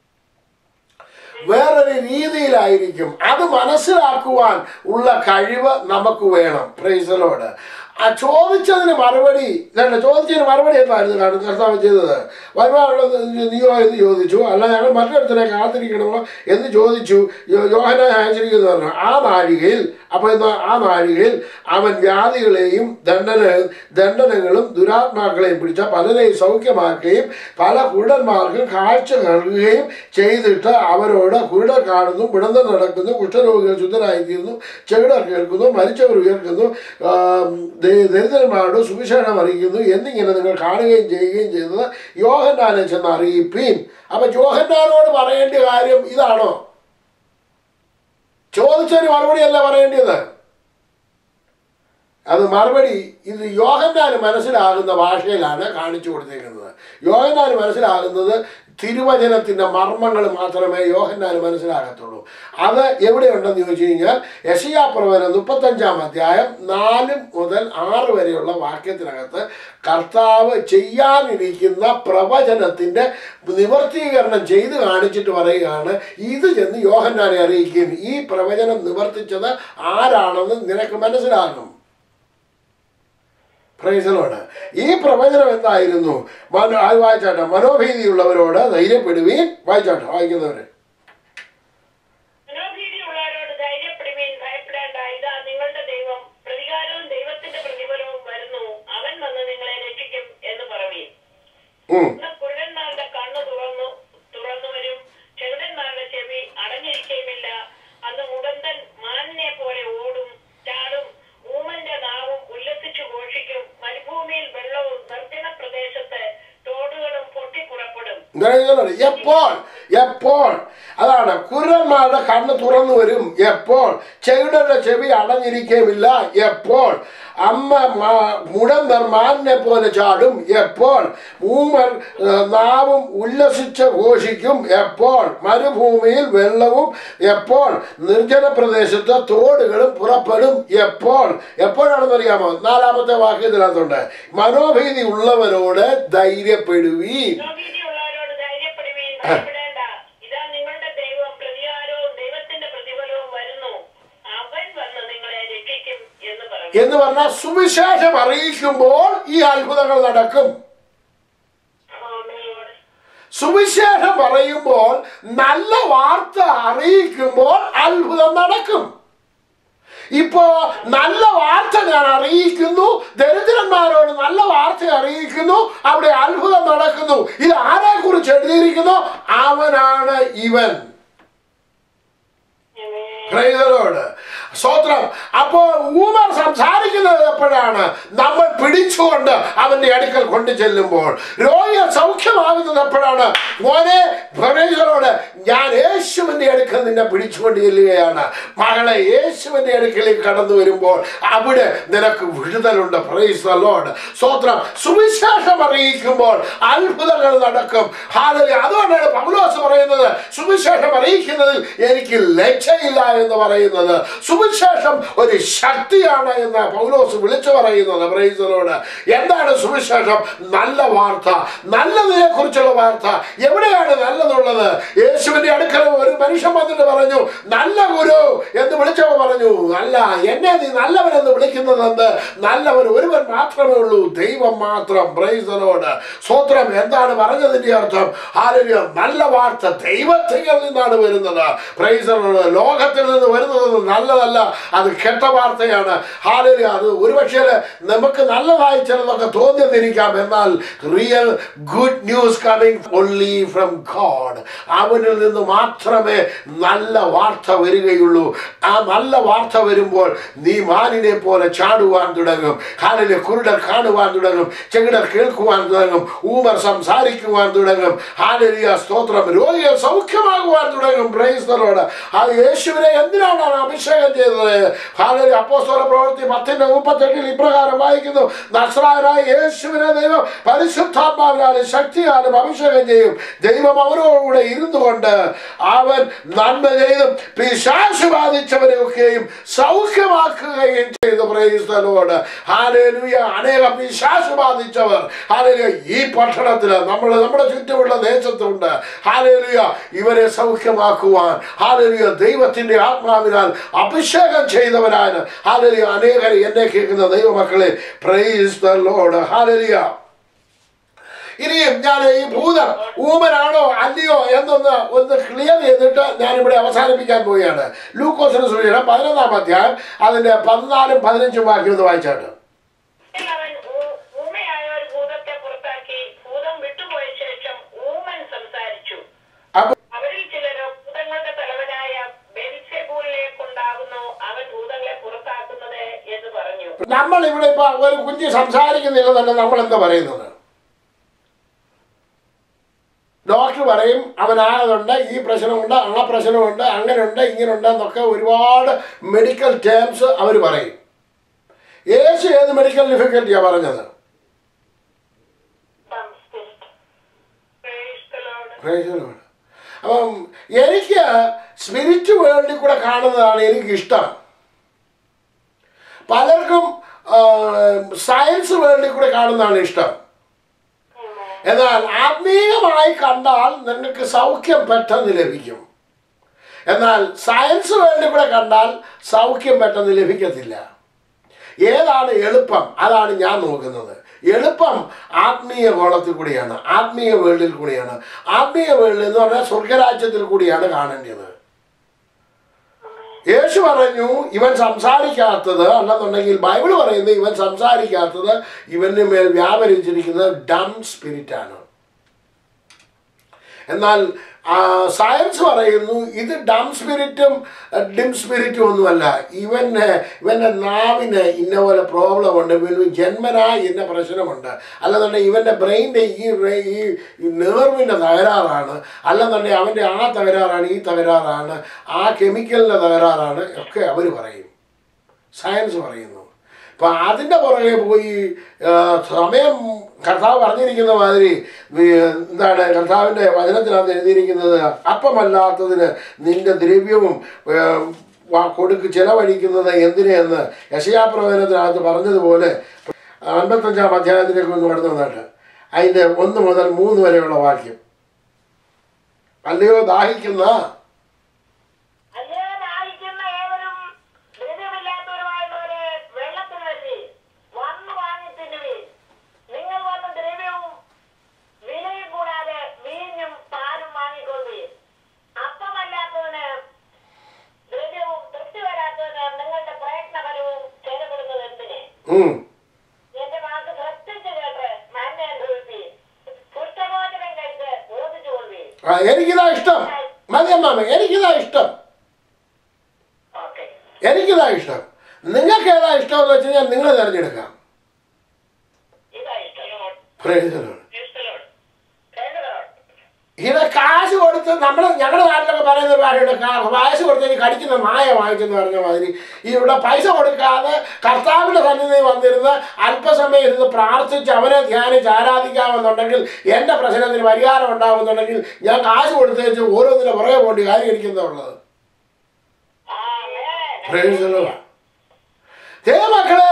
വേറൊരു രീതിയിലായിരിക്കും അത് മനസ്സിലാക്കുവാൻ ഉള്ള കഴിവ് നമുക്ക് വേണം പ്രൈസലോട് ആ ചോദിച്ചതിന് മറുപടി അല്ല ചോദിച്ചതിന് മറുപടി എന്തായിരുന്നു കാണും കർത്താവ് ചെയ്തത് വരുവാനുള്ളത് നീയോ എന്ന് ചോദിച്ചു അല്ല ഞങ്ങൾ മറ്റൊരുത്തരെ കാത്തിരിക്കണമോ എന്ന് ചോദിച്ചു യോ- യോഹന അയച്ചിരിക്കുന്നു പറഞ്ഞു ആ നാഴികയിൽ അപ്പോൾ എന്താ ആ നാഴികയിൽ അവൻ വ്യാധികളെയും ദണ്ഡന ദണ്ഡനങ്ങളും ദുരാത്മാക്കളെയും പിടിച്ച പലരെയും സൗഖ്യമാക്കുകയും പല കുരുടന്മാർക്കും കാഴ്ച നൽകുകയും ചെയ്തിട്ട് അവരോട് കുരുടർ കാണുന്നു പിടന്തം നടക്കുന്നു കുഷ്ഠരോഗികൾ ശുദ്ധരായിത്തീരുന്നു ചെകിടർ കേൾക്കുന്നു മരിച്ചവർ ഉയർക്കുന്നു ആം, ദ- ദരിദ്രന്മാരോട് സുവിശേഷം അറിയിക്കുന്നു എന്നിങ്ങനെ നിങ്ങൾ കാണുകയും ചെയ്യുകയും ചെയ്തത് യോഹന്നാനെ ചെന്ന് അറിയിപ്പീൻ അപ്പൊ യോഹന്നാനോട് പറയേണ്ട കാര്യം ഇതാണോ ചോദിച്ചതിന് മറുപടിയല്ല പറയേണ്ടത് അത് മറുപടി ഇത് യോഹന്നാന് മനസ്സിലാകുന്ന ഭാഷയിലാണ് കാണിച്ചു കൊടുത്തേക്കുന്നത് യോഹന്നാന് മനസ്സിലാകുന്നത് തിരുവചനത്തിൻ്റെ മർമ്മങ്ങൾ മാത്രമേ യോഹന്നാന് മനസ്സിലാകത്തുള്ളൂ അത് എവിടെയുണ്ടെന്ന് ചോദിച്ചു കഴിഞ്ഞാൽ യശയാ പ്രവചനം മുപ്പത്തഞ്ചാം അധ്യായം നാല് മുതൽ ആറ് വരെയുള്ള വാക്യത്തിനകത്ത് കർത്താവ് ചെയ്യാനിരിക്കുന്ന പ്രവചനത്തിൻ്റെ നിവർത്തീകരണം ചെയ്ത് കാണിച്ചിട്ട് പറയുകയാണ് ഇത് ചെന്ന് യോഹന്നാനെ അറിയിക്കും ഈ പ്രവചനം നിവർത്തിച്ചത് ആരാണെന്ന് നിനക്ക് മനസ്സിലാകും പ്രൈസലോട് ഈ പ്രവചനം എന്തായിരുന്നു മനോ അത് വായിച്ചാട്ടെ മനോഭീതിയുള്ളവരോട് ധൈര്യപ്പെടുവീൻ വായിച്ചാട്ടെ വായിക്കുന്നവര് മനോഭീതിയുള്ളവരോട് ധൈര്യപ്പെടുവീൻ ഭയപ്പെടേണ്ട ഇതാ നിങ്ങളുടെ ദൈവം പ്രതികാരവും ദൈവത്തിന്റെ പ്രതിഫലവും വരുന്നു അവൻ വന്ന് നിങ്ങളെ രക്ഷിക്കും എന്ന് പറവീൻ ഉം. അന്ന് കുരുടന്മാരുടെ കണ്ണു തുറന്നു തുറന്നു വരും ചെവിടന്മാരുടെ ചെവി അടഞ്ഞിരിക്കുകയുമില്ല അന്ന് മുടന്തൻ മാനിനെ പോലെ ഓടും ചാടും ഊമന്റെ നാവും ഉല്ലസിച്ചു ഘോഷിക്കും മരുഭൂമിയിൽ വെള്ളവും നിർജ്ജന പ്രദേശത്ത് തോടുകളും പൊട്ടിപ്പുറപ്പെടും ഇങ്ങനെ എപ്പോൾ എപ്പോൾ അതാണ് കുരന്മാരുടെ കണ്ണ് തുറന്നു വരും എപ്പോൾ ചെവിടന്റെ ചെവി അടഞ്ഞിരിക്കുകയുമില്ല എപ്പോൾ അമ്മ മാ- മുടന്തർ മാനിനെ പോലെ ചാടും എപ്പോൾ ഊമർ ഏ, നാവും ഉല്ലസിച്ച് ഘോഷിക്കും എപ്പോൾ മരുഭൂമിയിൽ വെള്ളവും എപ്പോൾ നിർജ്ജന പ്രദേശത്ത് തോടുകളും പുറപ്പെടും എപ്പോൾ എപ്പോഴാണെന്ന് അറിയാമോ നാലാമത്തെ വാക്യത്തിനകത്തുണ്ട് മനോഭീതി ഉള്ളവരോട് ധൈര്യപ്പെടുവീൻ മനോഭീതിയുള്ളവരോട് ധൈര്യപ്പെടുവീൻ ഭയപ്പെടേണ്ട ഇതാ നിങ്ങളുടെ ദൈവം പ്രതികാരവും ദൈവത്തിന്റെ പ്രതിഫലവും വരുന്നു അവൻ വന്ന് നിങ്ങളെ രക്ഷിക്കും എന്ന് പറഞ്ഞു എന്ന് പറഞ്ഞാൽ സുവിശേഷം അറിയിക്കുമ്പോൾ ഈ അത്ഭുതങ്ങൾ നടക്കും സുവിശേഷം പറയുമ്പോൾ നല്ല വാർത്ത അറിയിക്കുമ്പോൾ അത്ഭുതം നടക്കും ഇപ്പോ നല്ല വാർത്ത ഞാൻ അറിയിക്കുന്നു ദരിദ്രന്മാരോട് നല്ല വാർത്ത അറിയിക്കുന്നു അവിടെ അത്ഭുതം നടക്കുന്നു ഇത് ആരെ കുറിച്ച് എഴുതിയിരിക്കുന്നു അവനാണ് ഇവൻ പ്രൈതലോട് സ്തോത്രം അപ്പോൾ ഊമർ സംസാരിക്കുന്നത് എപ്പോഴാണ് നമ്മൾ പിടിച്ചുകൊണ്ട് അവന്റെ അടുക്കൽ കൊണ്ടു ചെല്ലുമ്പോൾ രോഗികൾ സൗഖ്യമാകുന്നത് എപ്പോഴാണ് മോനെ പ്രൈതലോട് ഞാൻ യേശുവിന്റെ അടുക്കൽ നിന്നെ പിടിച്ചുകൊണ്ട് ചെല്ലുകയാണ് മകളെ യേശുവിന്റെ അടുക്കലേക്ക് കടന്നു വരുമ്പോൾ അവിടെ നിനക്ക് വിടുതലുണ്ട് പ്രൈസ് ലോഡ് സ്തോത്രം സുവിശേഷം അറിയിക്കുമ്പോൾ അത്ഭുതങ്ങൾ നടക്കും ഹാലലി അതുകൊണ്ടാണ് പൗലോസ് പറയുന്നത് സുവിശേഷം അറിയിക്കുന്നതിൽ എനിക്ക് ലജ്ജയില്ല എന്ന് പറയുന്നത് സുവിശേഷം ഒരു ശക്തിയാണ് എന്ന് പൗലോസ് വിളിച്ചു പറയുന്നത് പ്രൈസലോട് എന്താണ് സുവിശേഷം നല്ല വാർത്ത നല്ലതിനെ കുറിച്ചുള്ള വാർത്ത എവിടെയാണ് നല്ലതുള്ളത് യേശു യേശുവിന്റെ അടുക്കൽ ഒരു മനുഷ്യൻ വന്നിട്ട് പറഞ്ഞു നല്ല ഗുരു എന്ന് വിളിച്ചവ പറഞ്ഞു അല്ല എന്നെ നീ നല്ലവനെന്ന് വിളിക്കുന്നത് എന്ത് നല്ലവൻ ഒരുവൻ മാത്രമേ ഉള്ളൂ ദൈവം മാത്രം പ്രൈസലോട് സ്വത്രം എന്താണ് പറഞ്ഞതിന്റെ അർത്ഥം ഹാലലിയ നല്ല വാർത്ത ദൈവത്തിൽ നിന്നാണ് വരുന്നത് പ്രൈസലോട് ലോകത്തിൽ നിന്ന് വരുന്നത് നല്ലതല്ല അത് കെട്ട വാർത്തയാണ് ഹാലലിയ അത് ഒരുപക്ഷേ നമുക്ക് നല്ലതായി ചിലതൊക്കെ തോന്നിയെന്നിരിക്കാം എന്നാൽ real good news coming only from God അവനിൽ നിന്ന് മാത്രമേ നല്ല വാർത്ത വരികയുള്ളൂ ആ നല്ല വാർത്ത വരുമ്പോൾ നീ മാനിനെ പോലെ ചാടുവാൻ തുടങ്ങും കാലിലെ കുരുടർ കാണുവാൻ തുടങ്ങും ചെകിടർ കേൾക്കുവാൻ തുടങ്ങും ഊമർ സംസാരിക്കുവാൻ തുടങ്ങും ഹാലലിയ സ്തോത്രം രോഗികൾ സൗഖ്യമാകുവാൻ തുടങ്ങും പ്രൈസ്തലോട് ആ യേശുവിനെ എന്തിനാണ് അവൻ അഭിഷേകം ചെയ്തത് ഹാലലി അപ്പോസ്തല പ്രവൃത്തി പത്തിന്റെ മുപ്പത്തെട്ടിൽ ഇപ്രകാരം വായിക്കുന്നു നസ്രായനായ യേശുവിനെ ദൈവം പരിശുദ്ധാത്മാവിനാലും ശക്തിയാലും അഭിഷേകം ചെയ്യും ദൈവം അവരോടുകൂടെ ഇരുന്നു കൊണ്ട് അവൻ നന്മ ചെയ്തും പിശാശു ബാധിച്ചവരെയൊക്കെയും സൗഖ്യമാക്കുകയും ചെയ്തു പ്രൈസ്തലോട് ഹാലേലുയ അനേക പിശാശു ബാധിച്ചവർ ഹാലേലുയ ഈ പട്ടണത്തിൽ നമ്മൾ നമ്മുടെ ചുറ്റുമുള്ള ദേശത്തുണ്ട് ഹാലേലുയ ഇവരെ സൗഖ്യമാക്കുവാൻ ഹാലേലുയ ദൈവത്തിന്റെ ആത്മാവിനാൽ അഭിഷേകം ചെയ്തവരാണ് ഹാലേലുയ അനേകരെ എന്നെ കേൾക്കുന്ന ദൈവമക്കളെ പ്രൈസ് ദ ലോഡ് ഹാലേലുയ ഇനിയും ഞാൻ ഈ ഭൂതം ഊമനാണോ അല്ലയോ എന്നൊന്ന് ഒന്ന് ക്ലിയർ ചെയ്തിട്ട് ഞാനിവിടെ അവസാനിപ്പിക്കാൻ പോവുകയാണ് ലൂക്കോസിന് സൂചന പതിനൊന്നാം അധ്യായം അതിന്റെ പതിനാലും പതിനഞ്ചും വാക്യം ഒന്ന് വായിച്ചാട്ട് അവൻ ഊ- ഊമയായ ഒരു ഭൂതത്തെ പുറത്താക്കി ഭൂതം വിട്ടുപോയ ശേഷം ഊമൻ സംസാരിച്ചു അപ്പൊ അവരിൽ ചിലരോ ഭൂതങ്ങളുടെ തലവനായ ബെൽസെബൂലിലേക്കുണ്ടാകുന്നു അവൻ ഭൂതങ്ങളെ പുറത്താക്കുന്നത് എന്ന് പറഞ്ഞു നമ്മൾ ഇവിടെ ഇപ്പൊ ഒരു കുഞ്ഞ് സംസാരിക്കുന്നില്ലെന്നല്ല നമ്മൾ എന്താ പറയുന്നത് ഡോക്ടർ പറയും അവനാകുന്നുണ്ട് ഈ പ്രശ്നമുണ്ട് ആ പ്രശ്നമുണ്ട് അങ്ങനെയുണ്ട് ഇങ്ങനെയുണ്ട് എന്നൊക്കെ ഒരുപാട് മെഡിക്കൽ ടേംസ് അവർ പറയും യേശു ഏത് മെഡിക്കൽ ഡിഫിക്കൽറ്റിയാണ് പറഞ്ഞത് Praise the Lord. Praise the Lord. അപ്പം എനിക്ക് സ്പിരിറ്റ് വേൾഡിൽ കൂടെ കാണുന്നതാണ് എനിക്കിഷ്ടം പലർക്കും സയൻസ് വേൾഡിൽ കൂടെ കാണുന്നതാണ് ഇഷ്ടം എന്നാൽ ആത്മീയമായി കണ്ടാൽ നിങ്ങൾക്ക് സൗഖ്യം പെട്ടെന്ന് ലഭിക്കും എന്നാൽ സയൻസ് വേൾഡിൽ കൂടെ കണ്ടാൽ സൗഖ്യം പെട്ടെന്ന് ലഭിക്കത്തില്ല ഏതാണ് എളുപ്പം അതാണ് ഞാൻ നോക്കുന്നത് എളുപ്പം ആത്മീയ ഗോളത്തിൽ കൂടിയാണ് ആത്മീയ വേൾഡിൽ കൂടിയാണ് ആത്മീയ വേൾഡ് എന്ന് പറഞ്ഞാൽ സ്വർഗരാജ്യത്തിൽ കൂടിയാണ് കാണേണ്ടത് യേശു പറഞ്ഞു ഇവൻ സംസാരിക്കാത്തത് അല്ലെന്നുണ്ടെങ്കിൽ ബൈബിൾ പറയുന്നത് ഇവൻ സംസാരിക്കാത്തത് ഇവന് മേൽ വ്യാപരിച്ചിരിക്കുന്നത് ഡം സ്പിരിറ്റാണ് എന്നാൽ ആ, സയൻസ് പറയുന്നു ഇത് ഡം സ്പിരിറ്റും ഡിം സ്പിരിറ്റും ഒന്നുമല്ല ഇവന് ഇവൻ്റെ നാവിന് ഇന്ന പോലെ പ്രോബ്ലം ഉണ്ട് ഇവന് ജന്മനാ ഇന്ന പ്രശ്നമുണ്ട് അല്ലെന്നുണ്ടെങ്കിൽ ഇവൻ്റെ ബ്രെയിൻ്റെ ഈ റേ- ഈ നേർവിൻ്റെ തകരാറാണ് അല്ലെന്നുണ്ടെങ്കിൽ അവൻ്റെ ആ തകരാറാണ് ഈ തകരാറാണ് ആ കെമിക്കലിൻ്റെ തകരാറാണ് ഒക്കെ അവർ പറയും സയൻസ് പറയുന്നു അപ്പം അതിൻ്റെ പുറകെ പോയി ആ, സമയം കർത്താവ് പറഞ്ഞിരിക്കുന്ന മാതിരി വി- എന്താണ് കർത്താവിൻ്റെ വചനത്തിനകത്ത് എഴുതിയിരിക്കുന്നത് അപ്പമല്ലാത്തതിന് നിന്റെ ദ്രവ്യവും ഏ, വാ- കൊടുക്ക് ചെലവഴിക്കുന്നത് എന്തിനെന്ന് യശയാപ്രവചനത്തിനകത്ത് പറഞ്ഞതുപോലെ അൻപത്തഞ്ചാം അധ്യായത്തിലേക്ക് ഒന്ന് കടന്നു വന്നിട്ട് അതിൻ്റെ ഒന്ന് മുതൽ മൂന്ന് വരെയുള്ള വാക്യം അല്ലയോ ദാഹിക്കുന്ന അയ്യോ ദാഹിക്കുന്ന ഏവരും ദ്രവ്യമില്ലാത്തവരുമായുള്ളവരെ വെള്ളത്തിൽ വരുവി വന്ന് വാങ്ങി തിന്നുവീൻ നിങ്ങൾ വന്ന് ദ്രവ്യവും വിലയും കൂടാതെ വീഞ്ഞും പാലും വാങ്ങിക്കൊള്ളുവീൻ അപ്പമല്ലാത്തതിന് ദ്രവ്യവും തൃപ്തി വരാത്തതിന് നിങ്ങളുടെ പ്രയത്നഫലവും ചെലവിടുന്നത് എന്തിന് ഉം, എന്റെ വാക്ക് ശ്രദ്ധിച്ച് കേട്ട് നന്മ അനുഭവിപ്പീൻ കുഷ്ഠമോചനം കഴിച്ച് ബോധിച്ചു കൊള്ളുവീൻ ആ, എനിക്കിതാ ഇഷ്ടം മതിയമ്മാമ എനിക്കിതാ ഇഷ്ടം ഓക്കെ എനിക്കിതാ ഇഷ്ടം നിങ്ങൾക്ക് ഏതാ ഇഷ്ടം എന്ന് വെച്ച് കഴിഞ്ഞാൽ നിങ്ങൾ തിരഞ്ഞെടുക്കാം ഇതാ ഇഷ്ടം Praise the Lord. ഇഷ്ടലോട് കേട്ടതോട് ഇത് കാശ് കൊടുത്ത് നമ്മൾ ഞങ്ങളുടെ നാട്ടിലൊക്കെ പറയുന്ന ഒരു കാര്യമുണ്ട് കാ- കാശ് കൊടുത്ത് ഈ കടിക്കുന്ന മായ വാങ്ങിച്ചെന്ന് പറഞ്ഞ മാതിരി ഈ ഇവിടെ പൈസ കൊടുക്കാതെ കർത്താവിൻ്റെ സന്നിധി വന്നിരുന്ന് അല്പസമയം ഇരുന്ന് പ്രാർത്ഥിച്ച് അവനെ ധ്യാനിച്ച് ആരാധിക്കാമെന്നുണ്ടെങ്കിൽ എൻ്റെ പ്രശ്നത്തിന് പരിഹാരം ഉണ്ടാകുന്നുണ്ടെങ്കിൽ ഞാൻ കാശ് കൊടുത്ത് വെച്ച് ഓരോന്നിൻ്റെ പുറകെ പോണ്ടി കാര്യം എനിക്കെന്നുള്ളത് Praise the Lord. ദൈവമക്കള്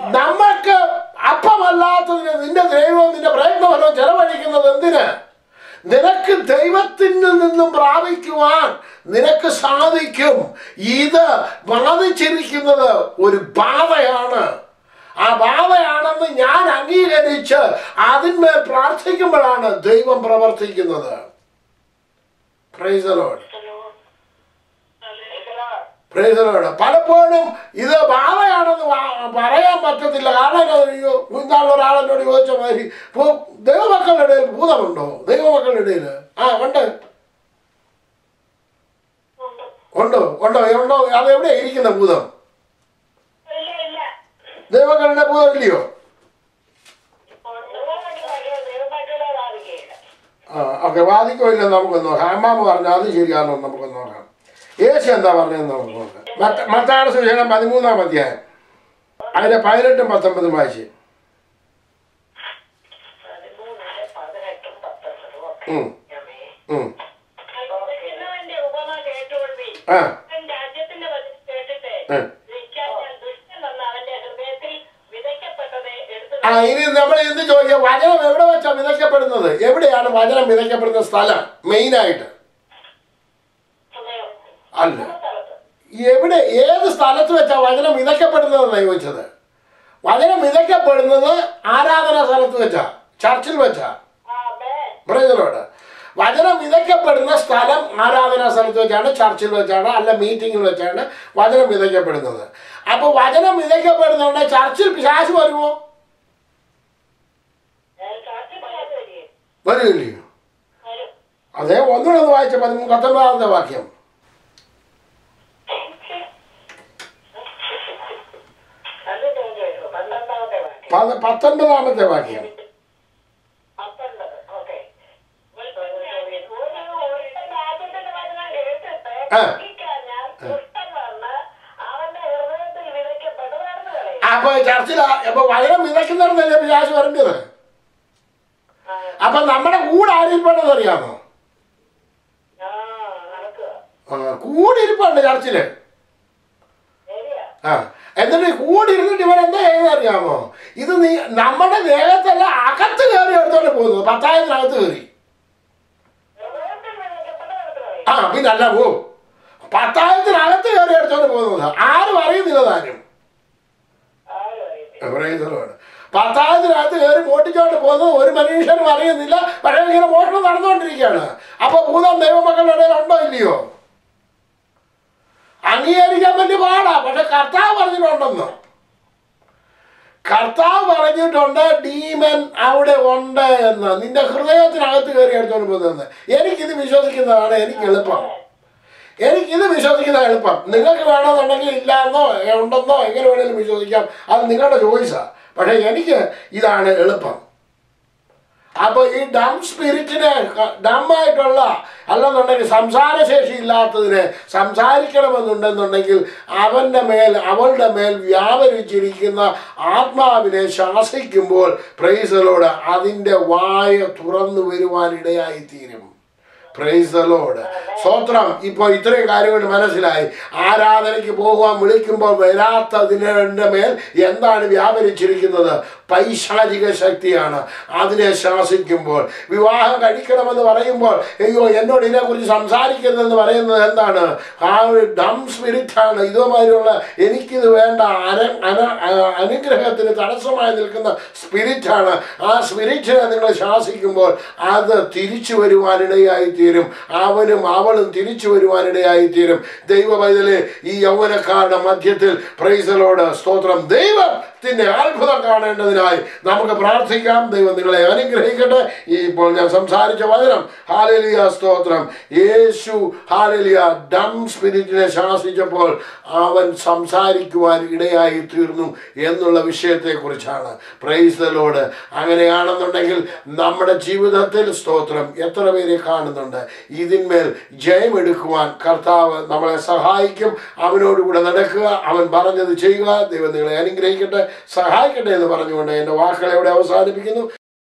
നമ്മൾക്ക് അപ്പമല്ലാത്തതിന് നിന്റെ ദൈവവും നിന്റെ പ്രയത്നഫലവും ചെലവഴിക്കുന്നത് എന്തിന് നിനക്ക് ദൈവത്തിൽ നിന്നും പ്രാപിക്കുവാൻ നിനക്ക് സാധിക്കും ഇത് ബാധിച്ചിരിക്കുന്നത് ഒരു ബാധയാണ് ആ ബാധയാണെന്ന് ഞാൻ അംഗീകരിച്ച് അതിന്മേൽ പ്രാർത്ഥിക്കുമ്പോഴാണ് ദൈവം പ്രവർത്തിക്കുന്നത് Praise the Lord. Praise the Lord. പലപ്പോഴും ഇത് ബാധയാണെന്ന് വാ- പറയാൻ പറ്റത്തില്ല കാരണം എന്താ അറിയോ? ഇന്നാള് ഒരാളെന്നോട് ചോദിച്ച മാതിരി ഇപ്പൊ ദൈവമക്കളുടെ ഇടയിൽ ഭൂതമുണ്ടോ ദൈവമക്കളുടെ ഇടയിൽ ആ ഉണ്ട് ഉണ്ടോ ഉണ്ടോ ഉണ്ടോ അത് എവിടെയാ ഇരിക്കുന്ന ഭൂതം ഇല്ല ഇല്ല ദൈവമക്കളുടെ ഭൂതം ഇല്ലയോ ദൈവമായിട്ടുള്ള ബാധിക്കുകയില്ല ആ ഓക്കെ വാദിക്കുമില്ലെന്ന് നമുക്കൊന്ന് നോക്കാം അമ്മാമ്മ പറഞ്ഞു അത് ശരിയാണോ എന്ന് നമുക്കൊന്ന് നോക്കാം യേശു എന്താ പറഞ്ഞതെന്ന് നമുക്ക് നോക്കാം മത്ത മത്താട് സുവിശേഷം പതിമൂന്നാം അധ്യായം അതിന്റെ പതിനെട്ടും പത്തൊമ്പതും വായിച്ച് പതിമൂന്നില് പതിനെട്ടും പത്തൊമ്പതും ഒക്കെ ഉം, ആമേ. ഉം. വിതയ്ക്കുന്നവന്റെ ഉപമ കേട്ടുകൊള്ളുവിൻ. ആ അവൻ രാജ്യത്തിന്റെ വചനം കേട്ടിട്ട് ഉം. ധിക്കാരിയാൽ ദുഷ്ടൻ വന്ന് അവന്റെ ഹൃദയത്തിൽ വിതയ്ക്കപ്പെട്ടത് എടുത്തു ആ ഇനി നമ്മൾ എന്ത് ചോദിക്കാം വചനം എവിടെ വെച്ചാ വിതയ്ക്കപ്പെടുന്നത് എവിടെയാണ് വചനം വിതയ്ക്കപ്പെടുന്ന സ്ഥലം മെയിനായിട്ട് കളയും. അല്ല സ്ഥലത്ത്. എവിടെ ഏത് സ്ഥലത്ത് വെച്ചാ വചനം വിതയ്ക്കപ്പെടുന്നതെന്നാണ് ചോദിച്ചത് വചനം വിതയ്ക്കപ്പെടുന്നത് ആരാധനാ സ്ഥലത്ത് വെച്ചാ ചർച്ചിൽ വെച്ചാ ആമേൻ. ബ്രദറോട് വചനം വിതയ്ക്കപ്പെടുന്ന സ്ഥലം ആരാധനാ സ്ഥലത്ത് വെച്ചാണ് ചർച്ചിൽ വെച്ചാണ് അല്ല മീറ്റിങ്ങിൽ വെച്ചാണ് വചനം വിതയ്ക്കപ്പെടുന്നത് അപ്പൊ വചനം വിതയ്ക്കപ്പെടുന്നുണ്ട് ചർച്ചിൽ പിശാശ് വരുമോ ഞാൻ സാക്ഷി പറയാതെ വരികയും. വരില്ലയോ വരും. അതേ ഒന്നുകൂടെ ഒന്ന് വായിച്ച പതിമൂന്ന് പത്തൊമ്പതാമത്തെ വാക്യം അത് തോന്നി വരുമോ? പന്ത്രണ്ടാമത്തെ വാക്യം. പ- പത്തൊൻപതാമത്തെ വാക്യം പത്തൊൻപത്. ഓക്കേ. ഒരു ഒരുത്തൻ രാജ്യത്തിന്റെ വചനം കേട്ടിട്ട് ആ. ഗ്രഹിക്കാഞ്ഞാൽ ദുഷ്ടൻ വന്ന് അവന്റെ ഹൃദയത്തിൽ വിതയ്ക്കപ്പെട്ട് നടന്നു കളയും. അപ്പൊ ചർച്ചിൽ അപ്പൊ വചനം വിതയ്ക്കുന്നിടത്തല്ലേ പിശാശ് വരേണ്ടത് ആ. അപ്പൊ നമ്മുടെ കൂടെ ആരിൽപ്പെടുന്നത് അറിയാമോ ആ, നടക്കുക. ആ, കൂടെ ഇരിപ്പുണ്ട് ചർച്ചില് ശരിയാ. ആ എന്നിട്ട് ഈ കൂടെ ഇരുന്നിട്ട് ഇവൻ എന്താ ചെയ്യുന്നത് അറിയാമോ ഇത് നീ നമ്മുടെ ദേഹത്തല്ല അകത്ത് കയറി എടുത്തോണ്ട് പോകുന്നത് പത്തായത്തിനകത്ത് കയറി ഹൃദയത്തിൽ വിതയ്ക്കപ്പെട്ട് നടന്നു കളയും. ആ പിന്നെ അല്ല പോ പത്തായത്തിനകത്ത് കയറി എടുത്തോണ്ട് പോകുന്നത് ആരും അറിയുന്നില്ല താനും ആരും അറിയത്തില്ല. എബ്രഹീസലോട് പത്തായത്തിനകത്ത് കയറി മോട്ടിച്ചോണ്ട് പോകുന്നത് ഒരു മനുഷ്യനും അറിയുന്നില്ല പക്ഷേ ഇങ്ങനെ മോഷണം നടന്നുകൊണ്ടിരിക്കുകയാണ് അപ്പൊ ഭൂതം ദൈവമക്കളുടെ ഇടയിൽ ഉണ്ടോ ഇല്ലയോ അംഗീകരിക്കാൻ വലിയ പാടാ പക്ഷെ കർത്താവ് പറഞ്ഞിട്ടുണ്ടെന്ന് കർത്താവ് പറഞ്ഞിട്ടുണ്ട് ഡീമൻ അവിടെ ഉണ്ട് എന്ന് നിന്റെ ഹൃദയത്തിനകത്ത് കയറി എടുത്തോണ്ട് പോകുന്നത് എനിക്കിത് വിശ്വസിക്കുന്നതാണ് എനിക്ക് എളുപ്പം എനിക്കിത് വിശ്വസിക്കുന്ന എളുപ്പം നിങ്ങൾക്ക് വേണമെന്നുണ്ടെങ്കിൽ ഇല്ലാന്നോ ഉണ്ടെന്നോ എങ്ങനെ വേണേലും വിശ്വസിക്കാം അത് നിങ്ങളുടെ ചോയ്സാ പക്ഷെ എനിക്ക് ഇതാണ് എളുപ്പം അപ്പോൾ ഈ ഡം സ്പിരിറ്റിനെ ഡമ്മായിട്ടുള്ള അല്ലെന്നുണ്ടെങ്കിൽ സംസാരശേഷി ഇല്ലാത്തതിനെ സംസാരിക്കണമെന്നുണ്ടെന്നുണ്ടെങ്കിൽ അവൻ്റെ മേൽ അവളുടെ മേൽ വ്യാപരിച്ചിരിക്കുന്ന ആത്മാവിനെ ശാസിക്കുമ്പോൾ പ്രൈസലോട് അതിൻ്റെ വായ തുറന്നു വരുവാനിടയായിത്തീരും പ്രൈസ് ദ ലോഡ് സ്തോത്രം ഇപ്പോൾ ഇത്രയും കാര്യങ്ങൾ മനസ്സിലായി ആരാധനയ്ക്ക് പോകുവാൻ വിളിക്കുമ്പോൾ വരാത്തതിൻ്റെ മേൽ എന്താണ് വ്യാപരിച്ചിരിക്കുന്നത് പൈശാചിക ശക്തിയാണ് അതിനെ ശാസിക്കുമ്പോൾ വിവാഹം കഴിക്കണമെന്ന് പറയുമ്പോൾ അയ്യോ എന്നോട് ഇതിനെക്കുറിച്ച് സംസാരിക്കരുതെന്ന് പറയുന്നത് എന്താണ് ആ ഒരു ഡം സ്പിരിറ്റാണ് ഇതുമാതിരിയുള്ള എനിക്കിത് വേണ്ട അന അന ആ- അനുഗ്രഹത്തിന് തടസ്സമായി നിൽക്കുന്ന സ്പിരിറ്റാണ് ആ സ്പിരിറ്റിനെ നിങ്ങൾ ശാസിക്കുമ്പോൾ അത് തിരിച്ചു വരുവാനിടയായി തീരും അവനും അവളും തിരിച്ചു വരുവാനിടയായി തീരും ദൈവ പൈതല് ഈ യൗവനക്കാരുടെ മധ്യത്തിൽ പ്രൈസലോട് സ്തോത്രം ദൈവത്തിന്റെ അത്ഭുതം കാണേണ്ടതിനായി നമുക്ക് പ്രാർത്ഥിക്കാം ദൈവം നിങ്ങളെ അനുഗ്രഹിക്കട്ടെ ഈ ഇപ്പോൾ ഞാൻ സംസാരിച്ച വചനം ഹാലലിയ സ്തോത്രം യേശു ഹാലലിയ ഡം സ്പിരിറ്റിനെ ശാസിച്ചപ്പോൾ അവൻ സംസാരിക്കുവാൻ ഇടയായി തീർന്നു എന്നുള്ള വിഷയത്തെക്കുറിച്ചാണ് പ്രൈസലോട് അങ്ങനെയാണെന്നുണ്ടെങ്കിൽ നമ്മുടെ ജീവിതത്തിൽ സ്തോത്രം എത്ര പേരെ കാണുന്നുണ്ട് ഇതിന്മേൽ ജയമെടുക്കുവാൻ കർത്താവ് നമ്മളെ സഹായിക്കും അവനോടുകൂടെ നടക്കുക അവൻ പറഞ്ഞത് ചെയ്യുക ദൈവം നിങ്ങളെ അനുഗ്രഹിക്കട്ടെ സഹായിക്കട്ടെ എന്ന് പറഞ്ഞുകൊണ്ട് എൻ്റെ വാക്കുകളെ ഇവിടെ അവസാനിപ്പിക്കുന്നു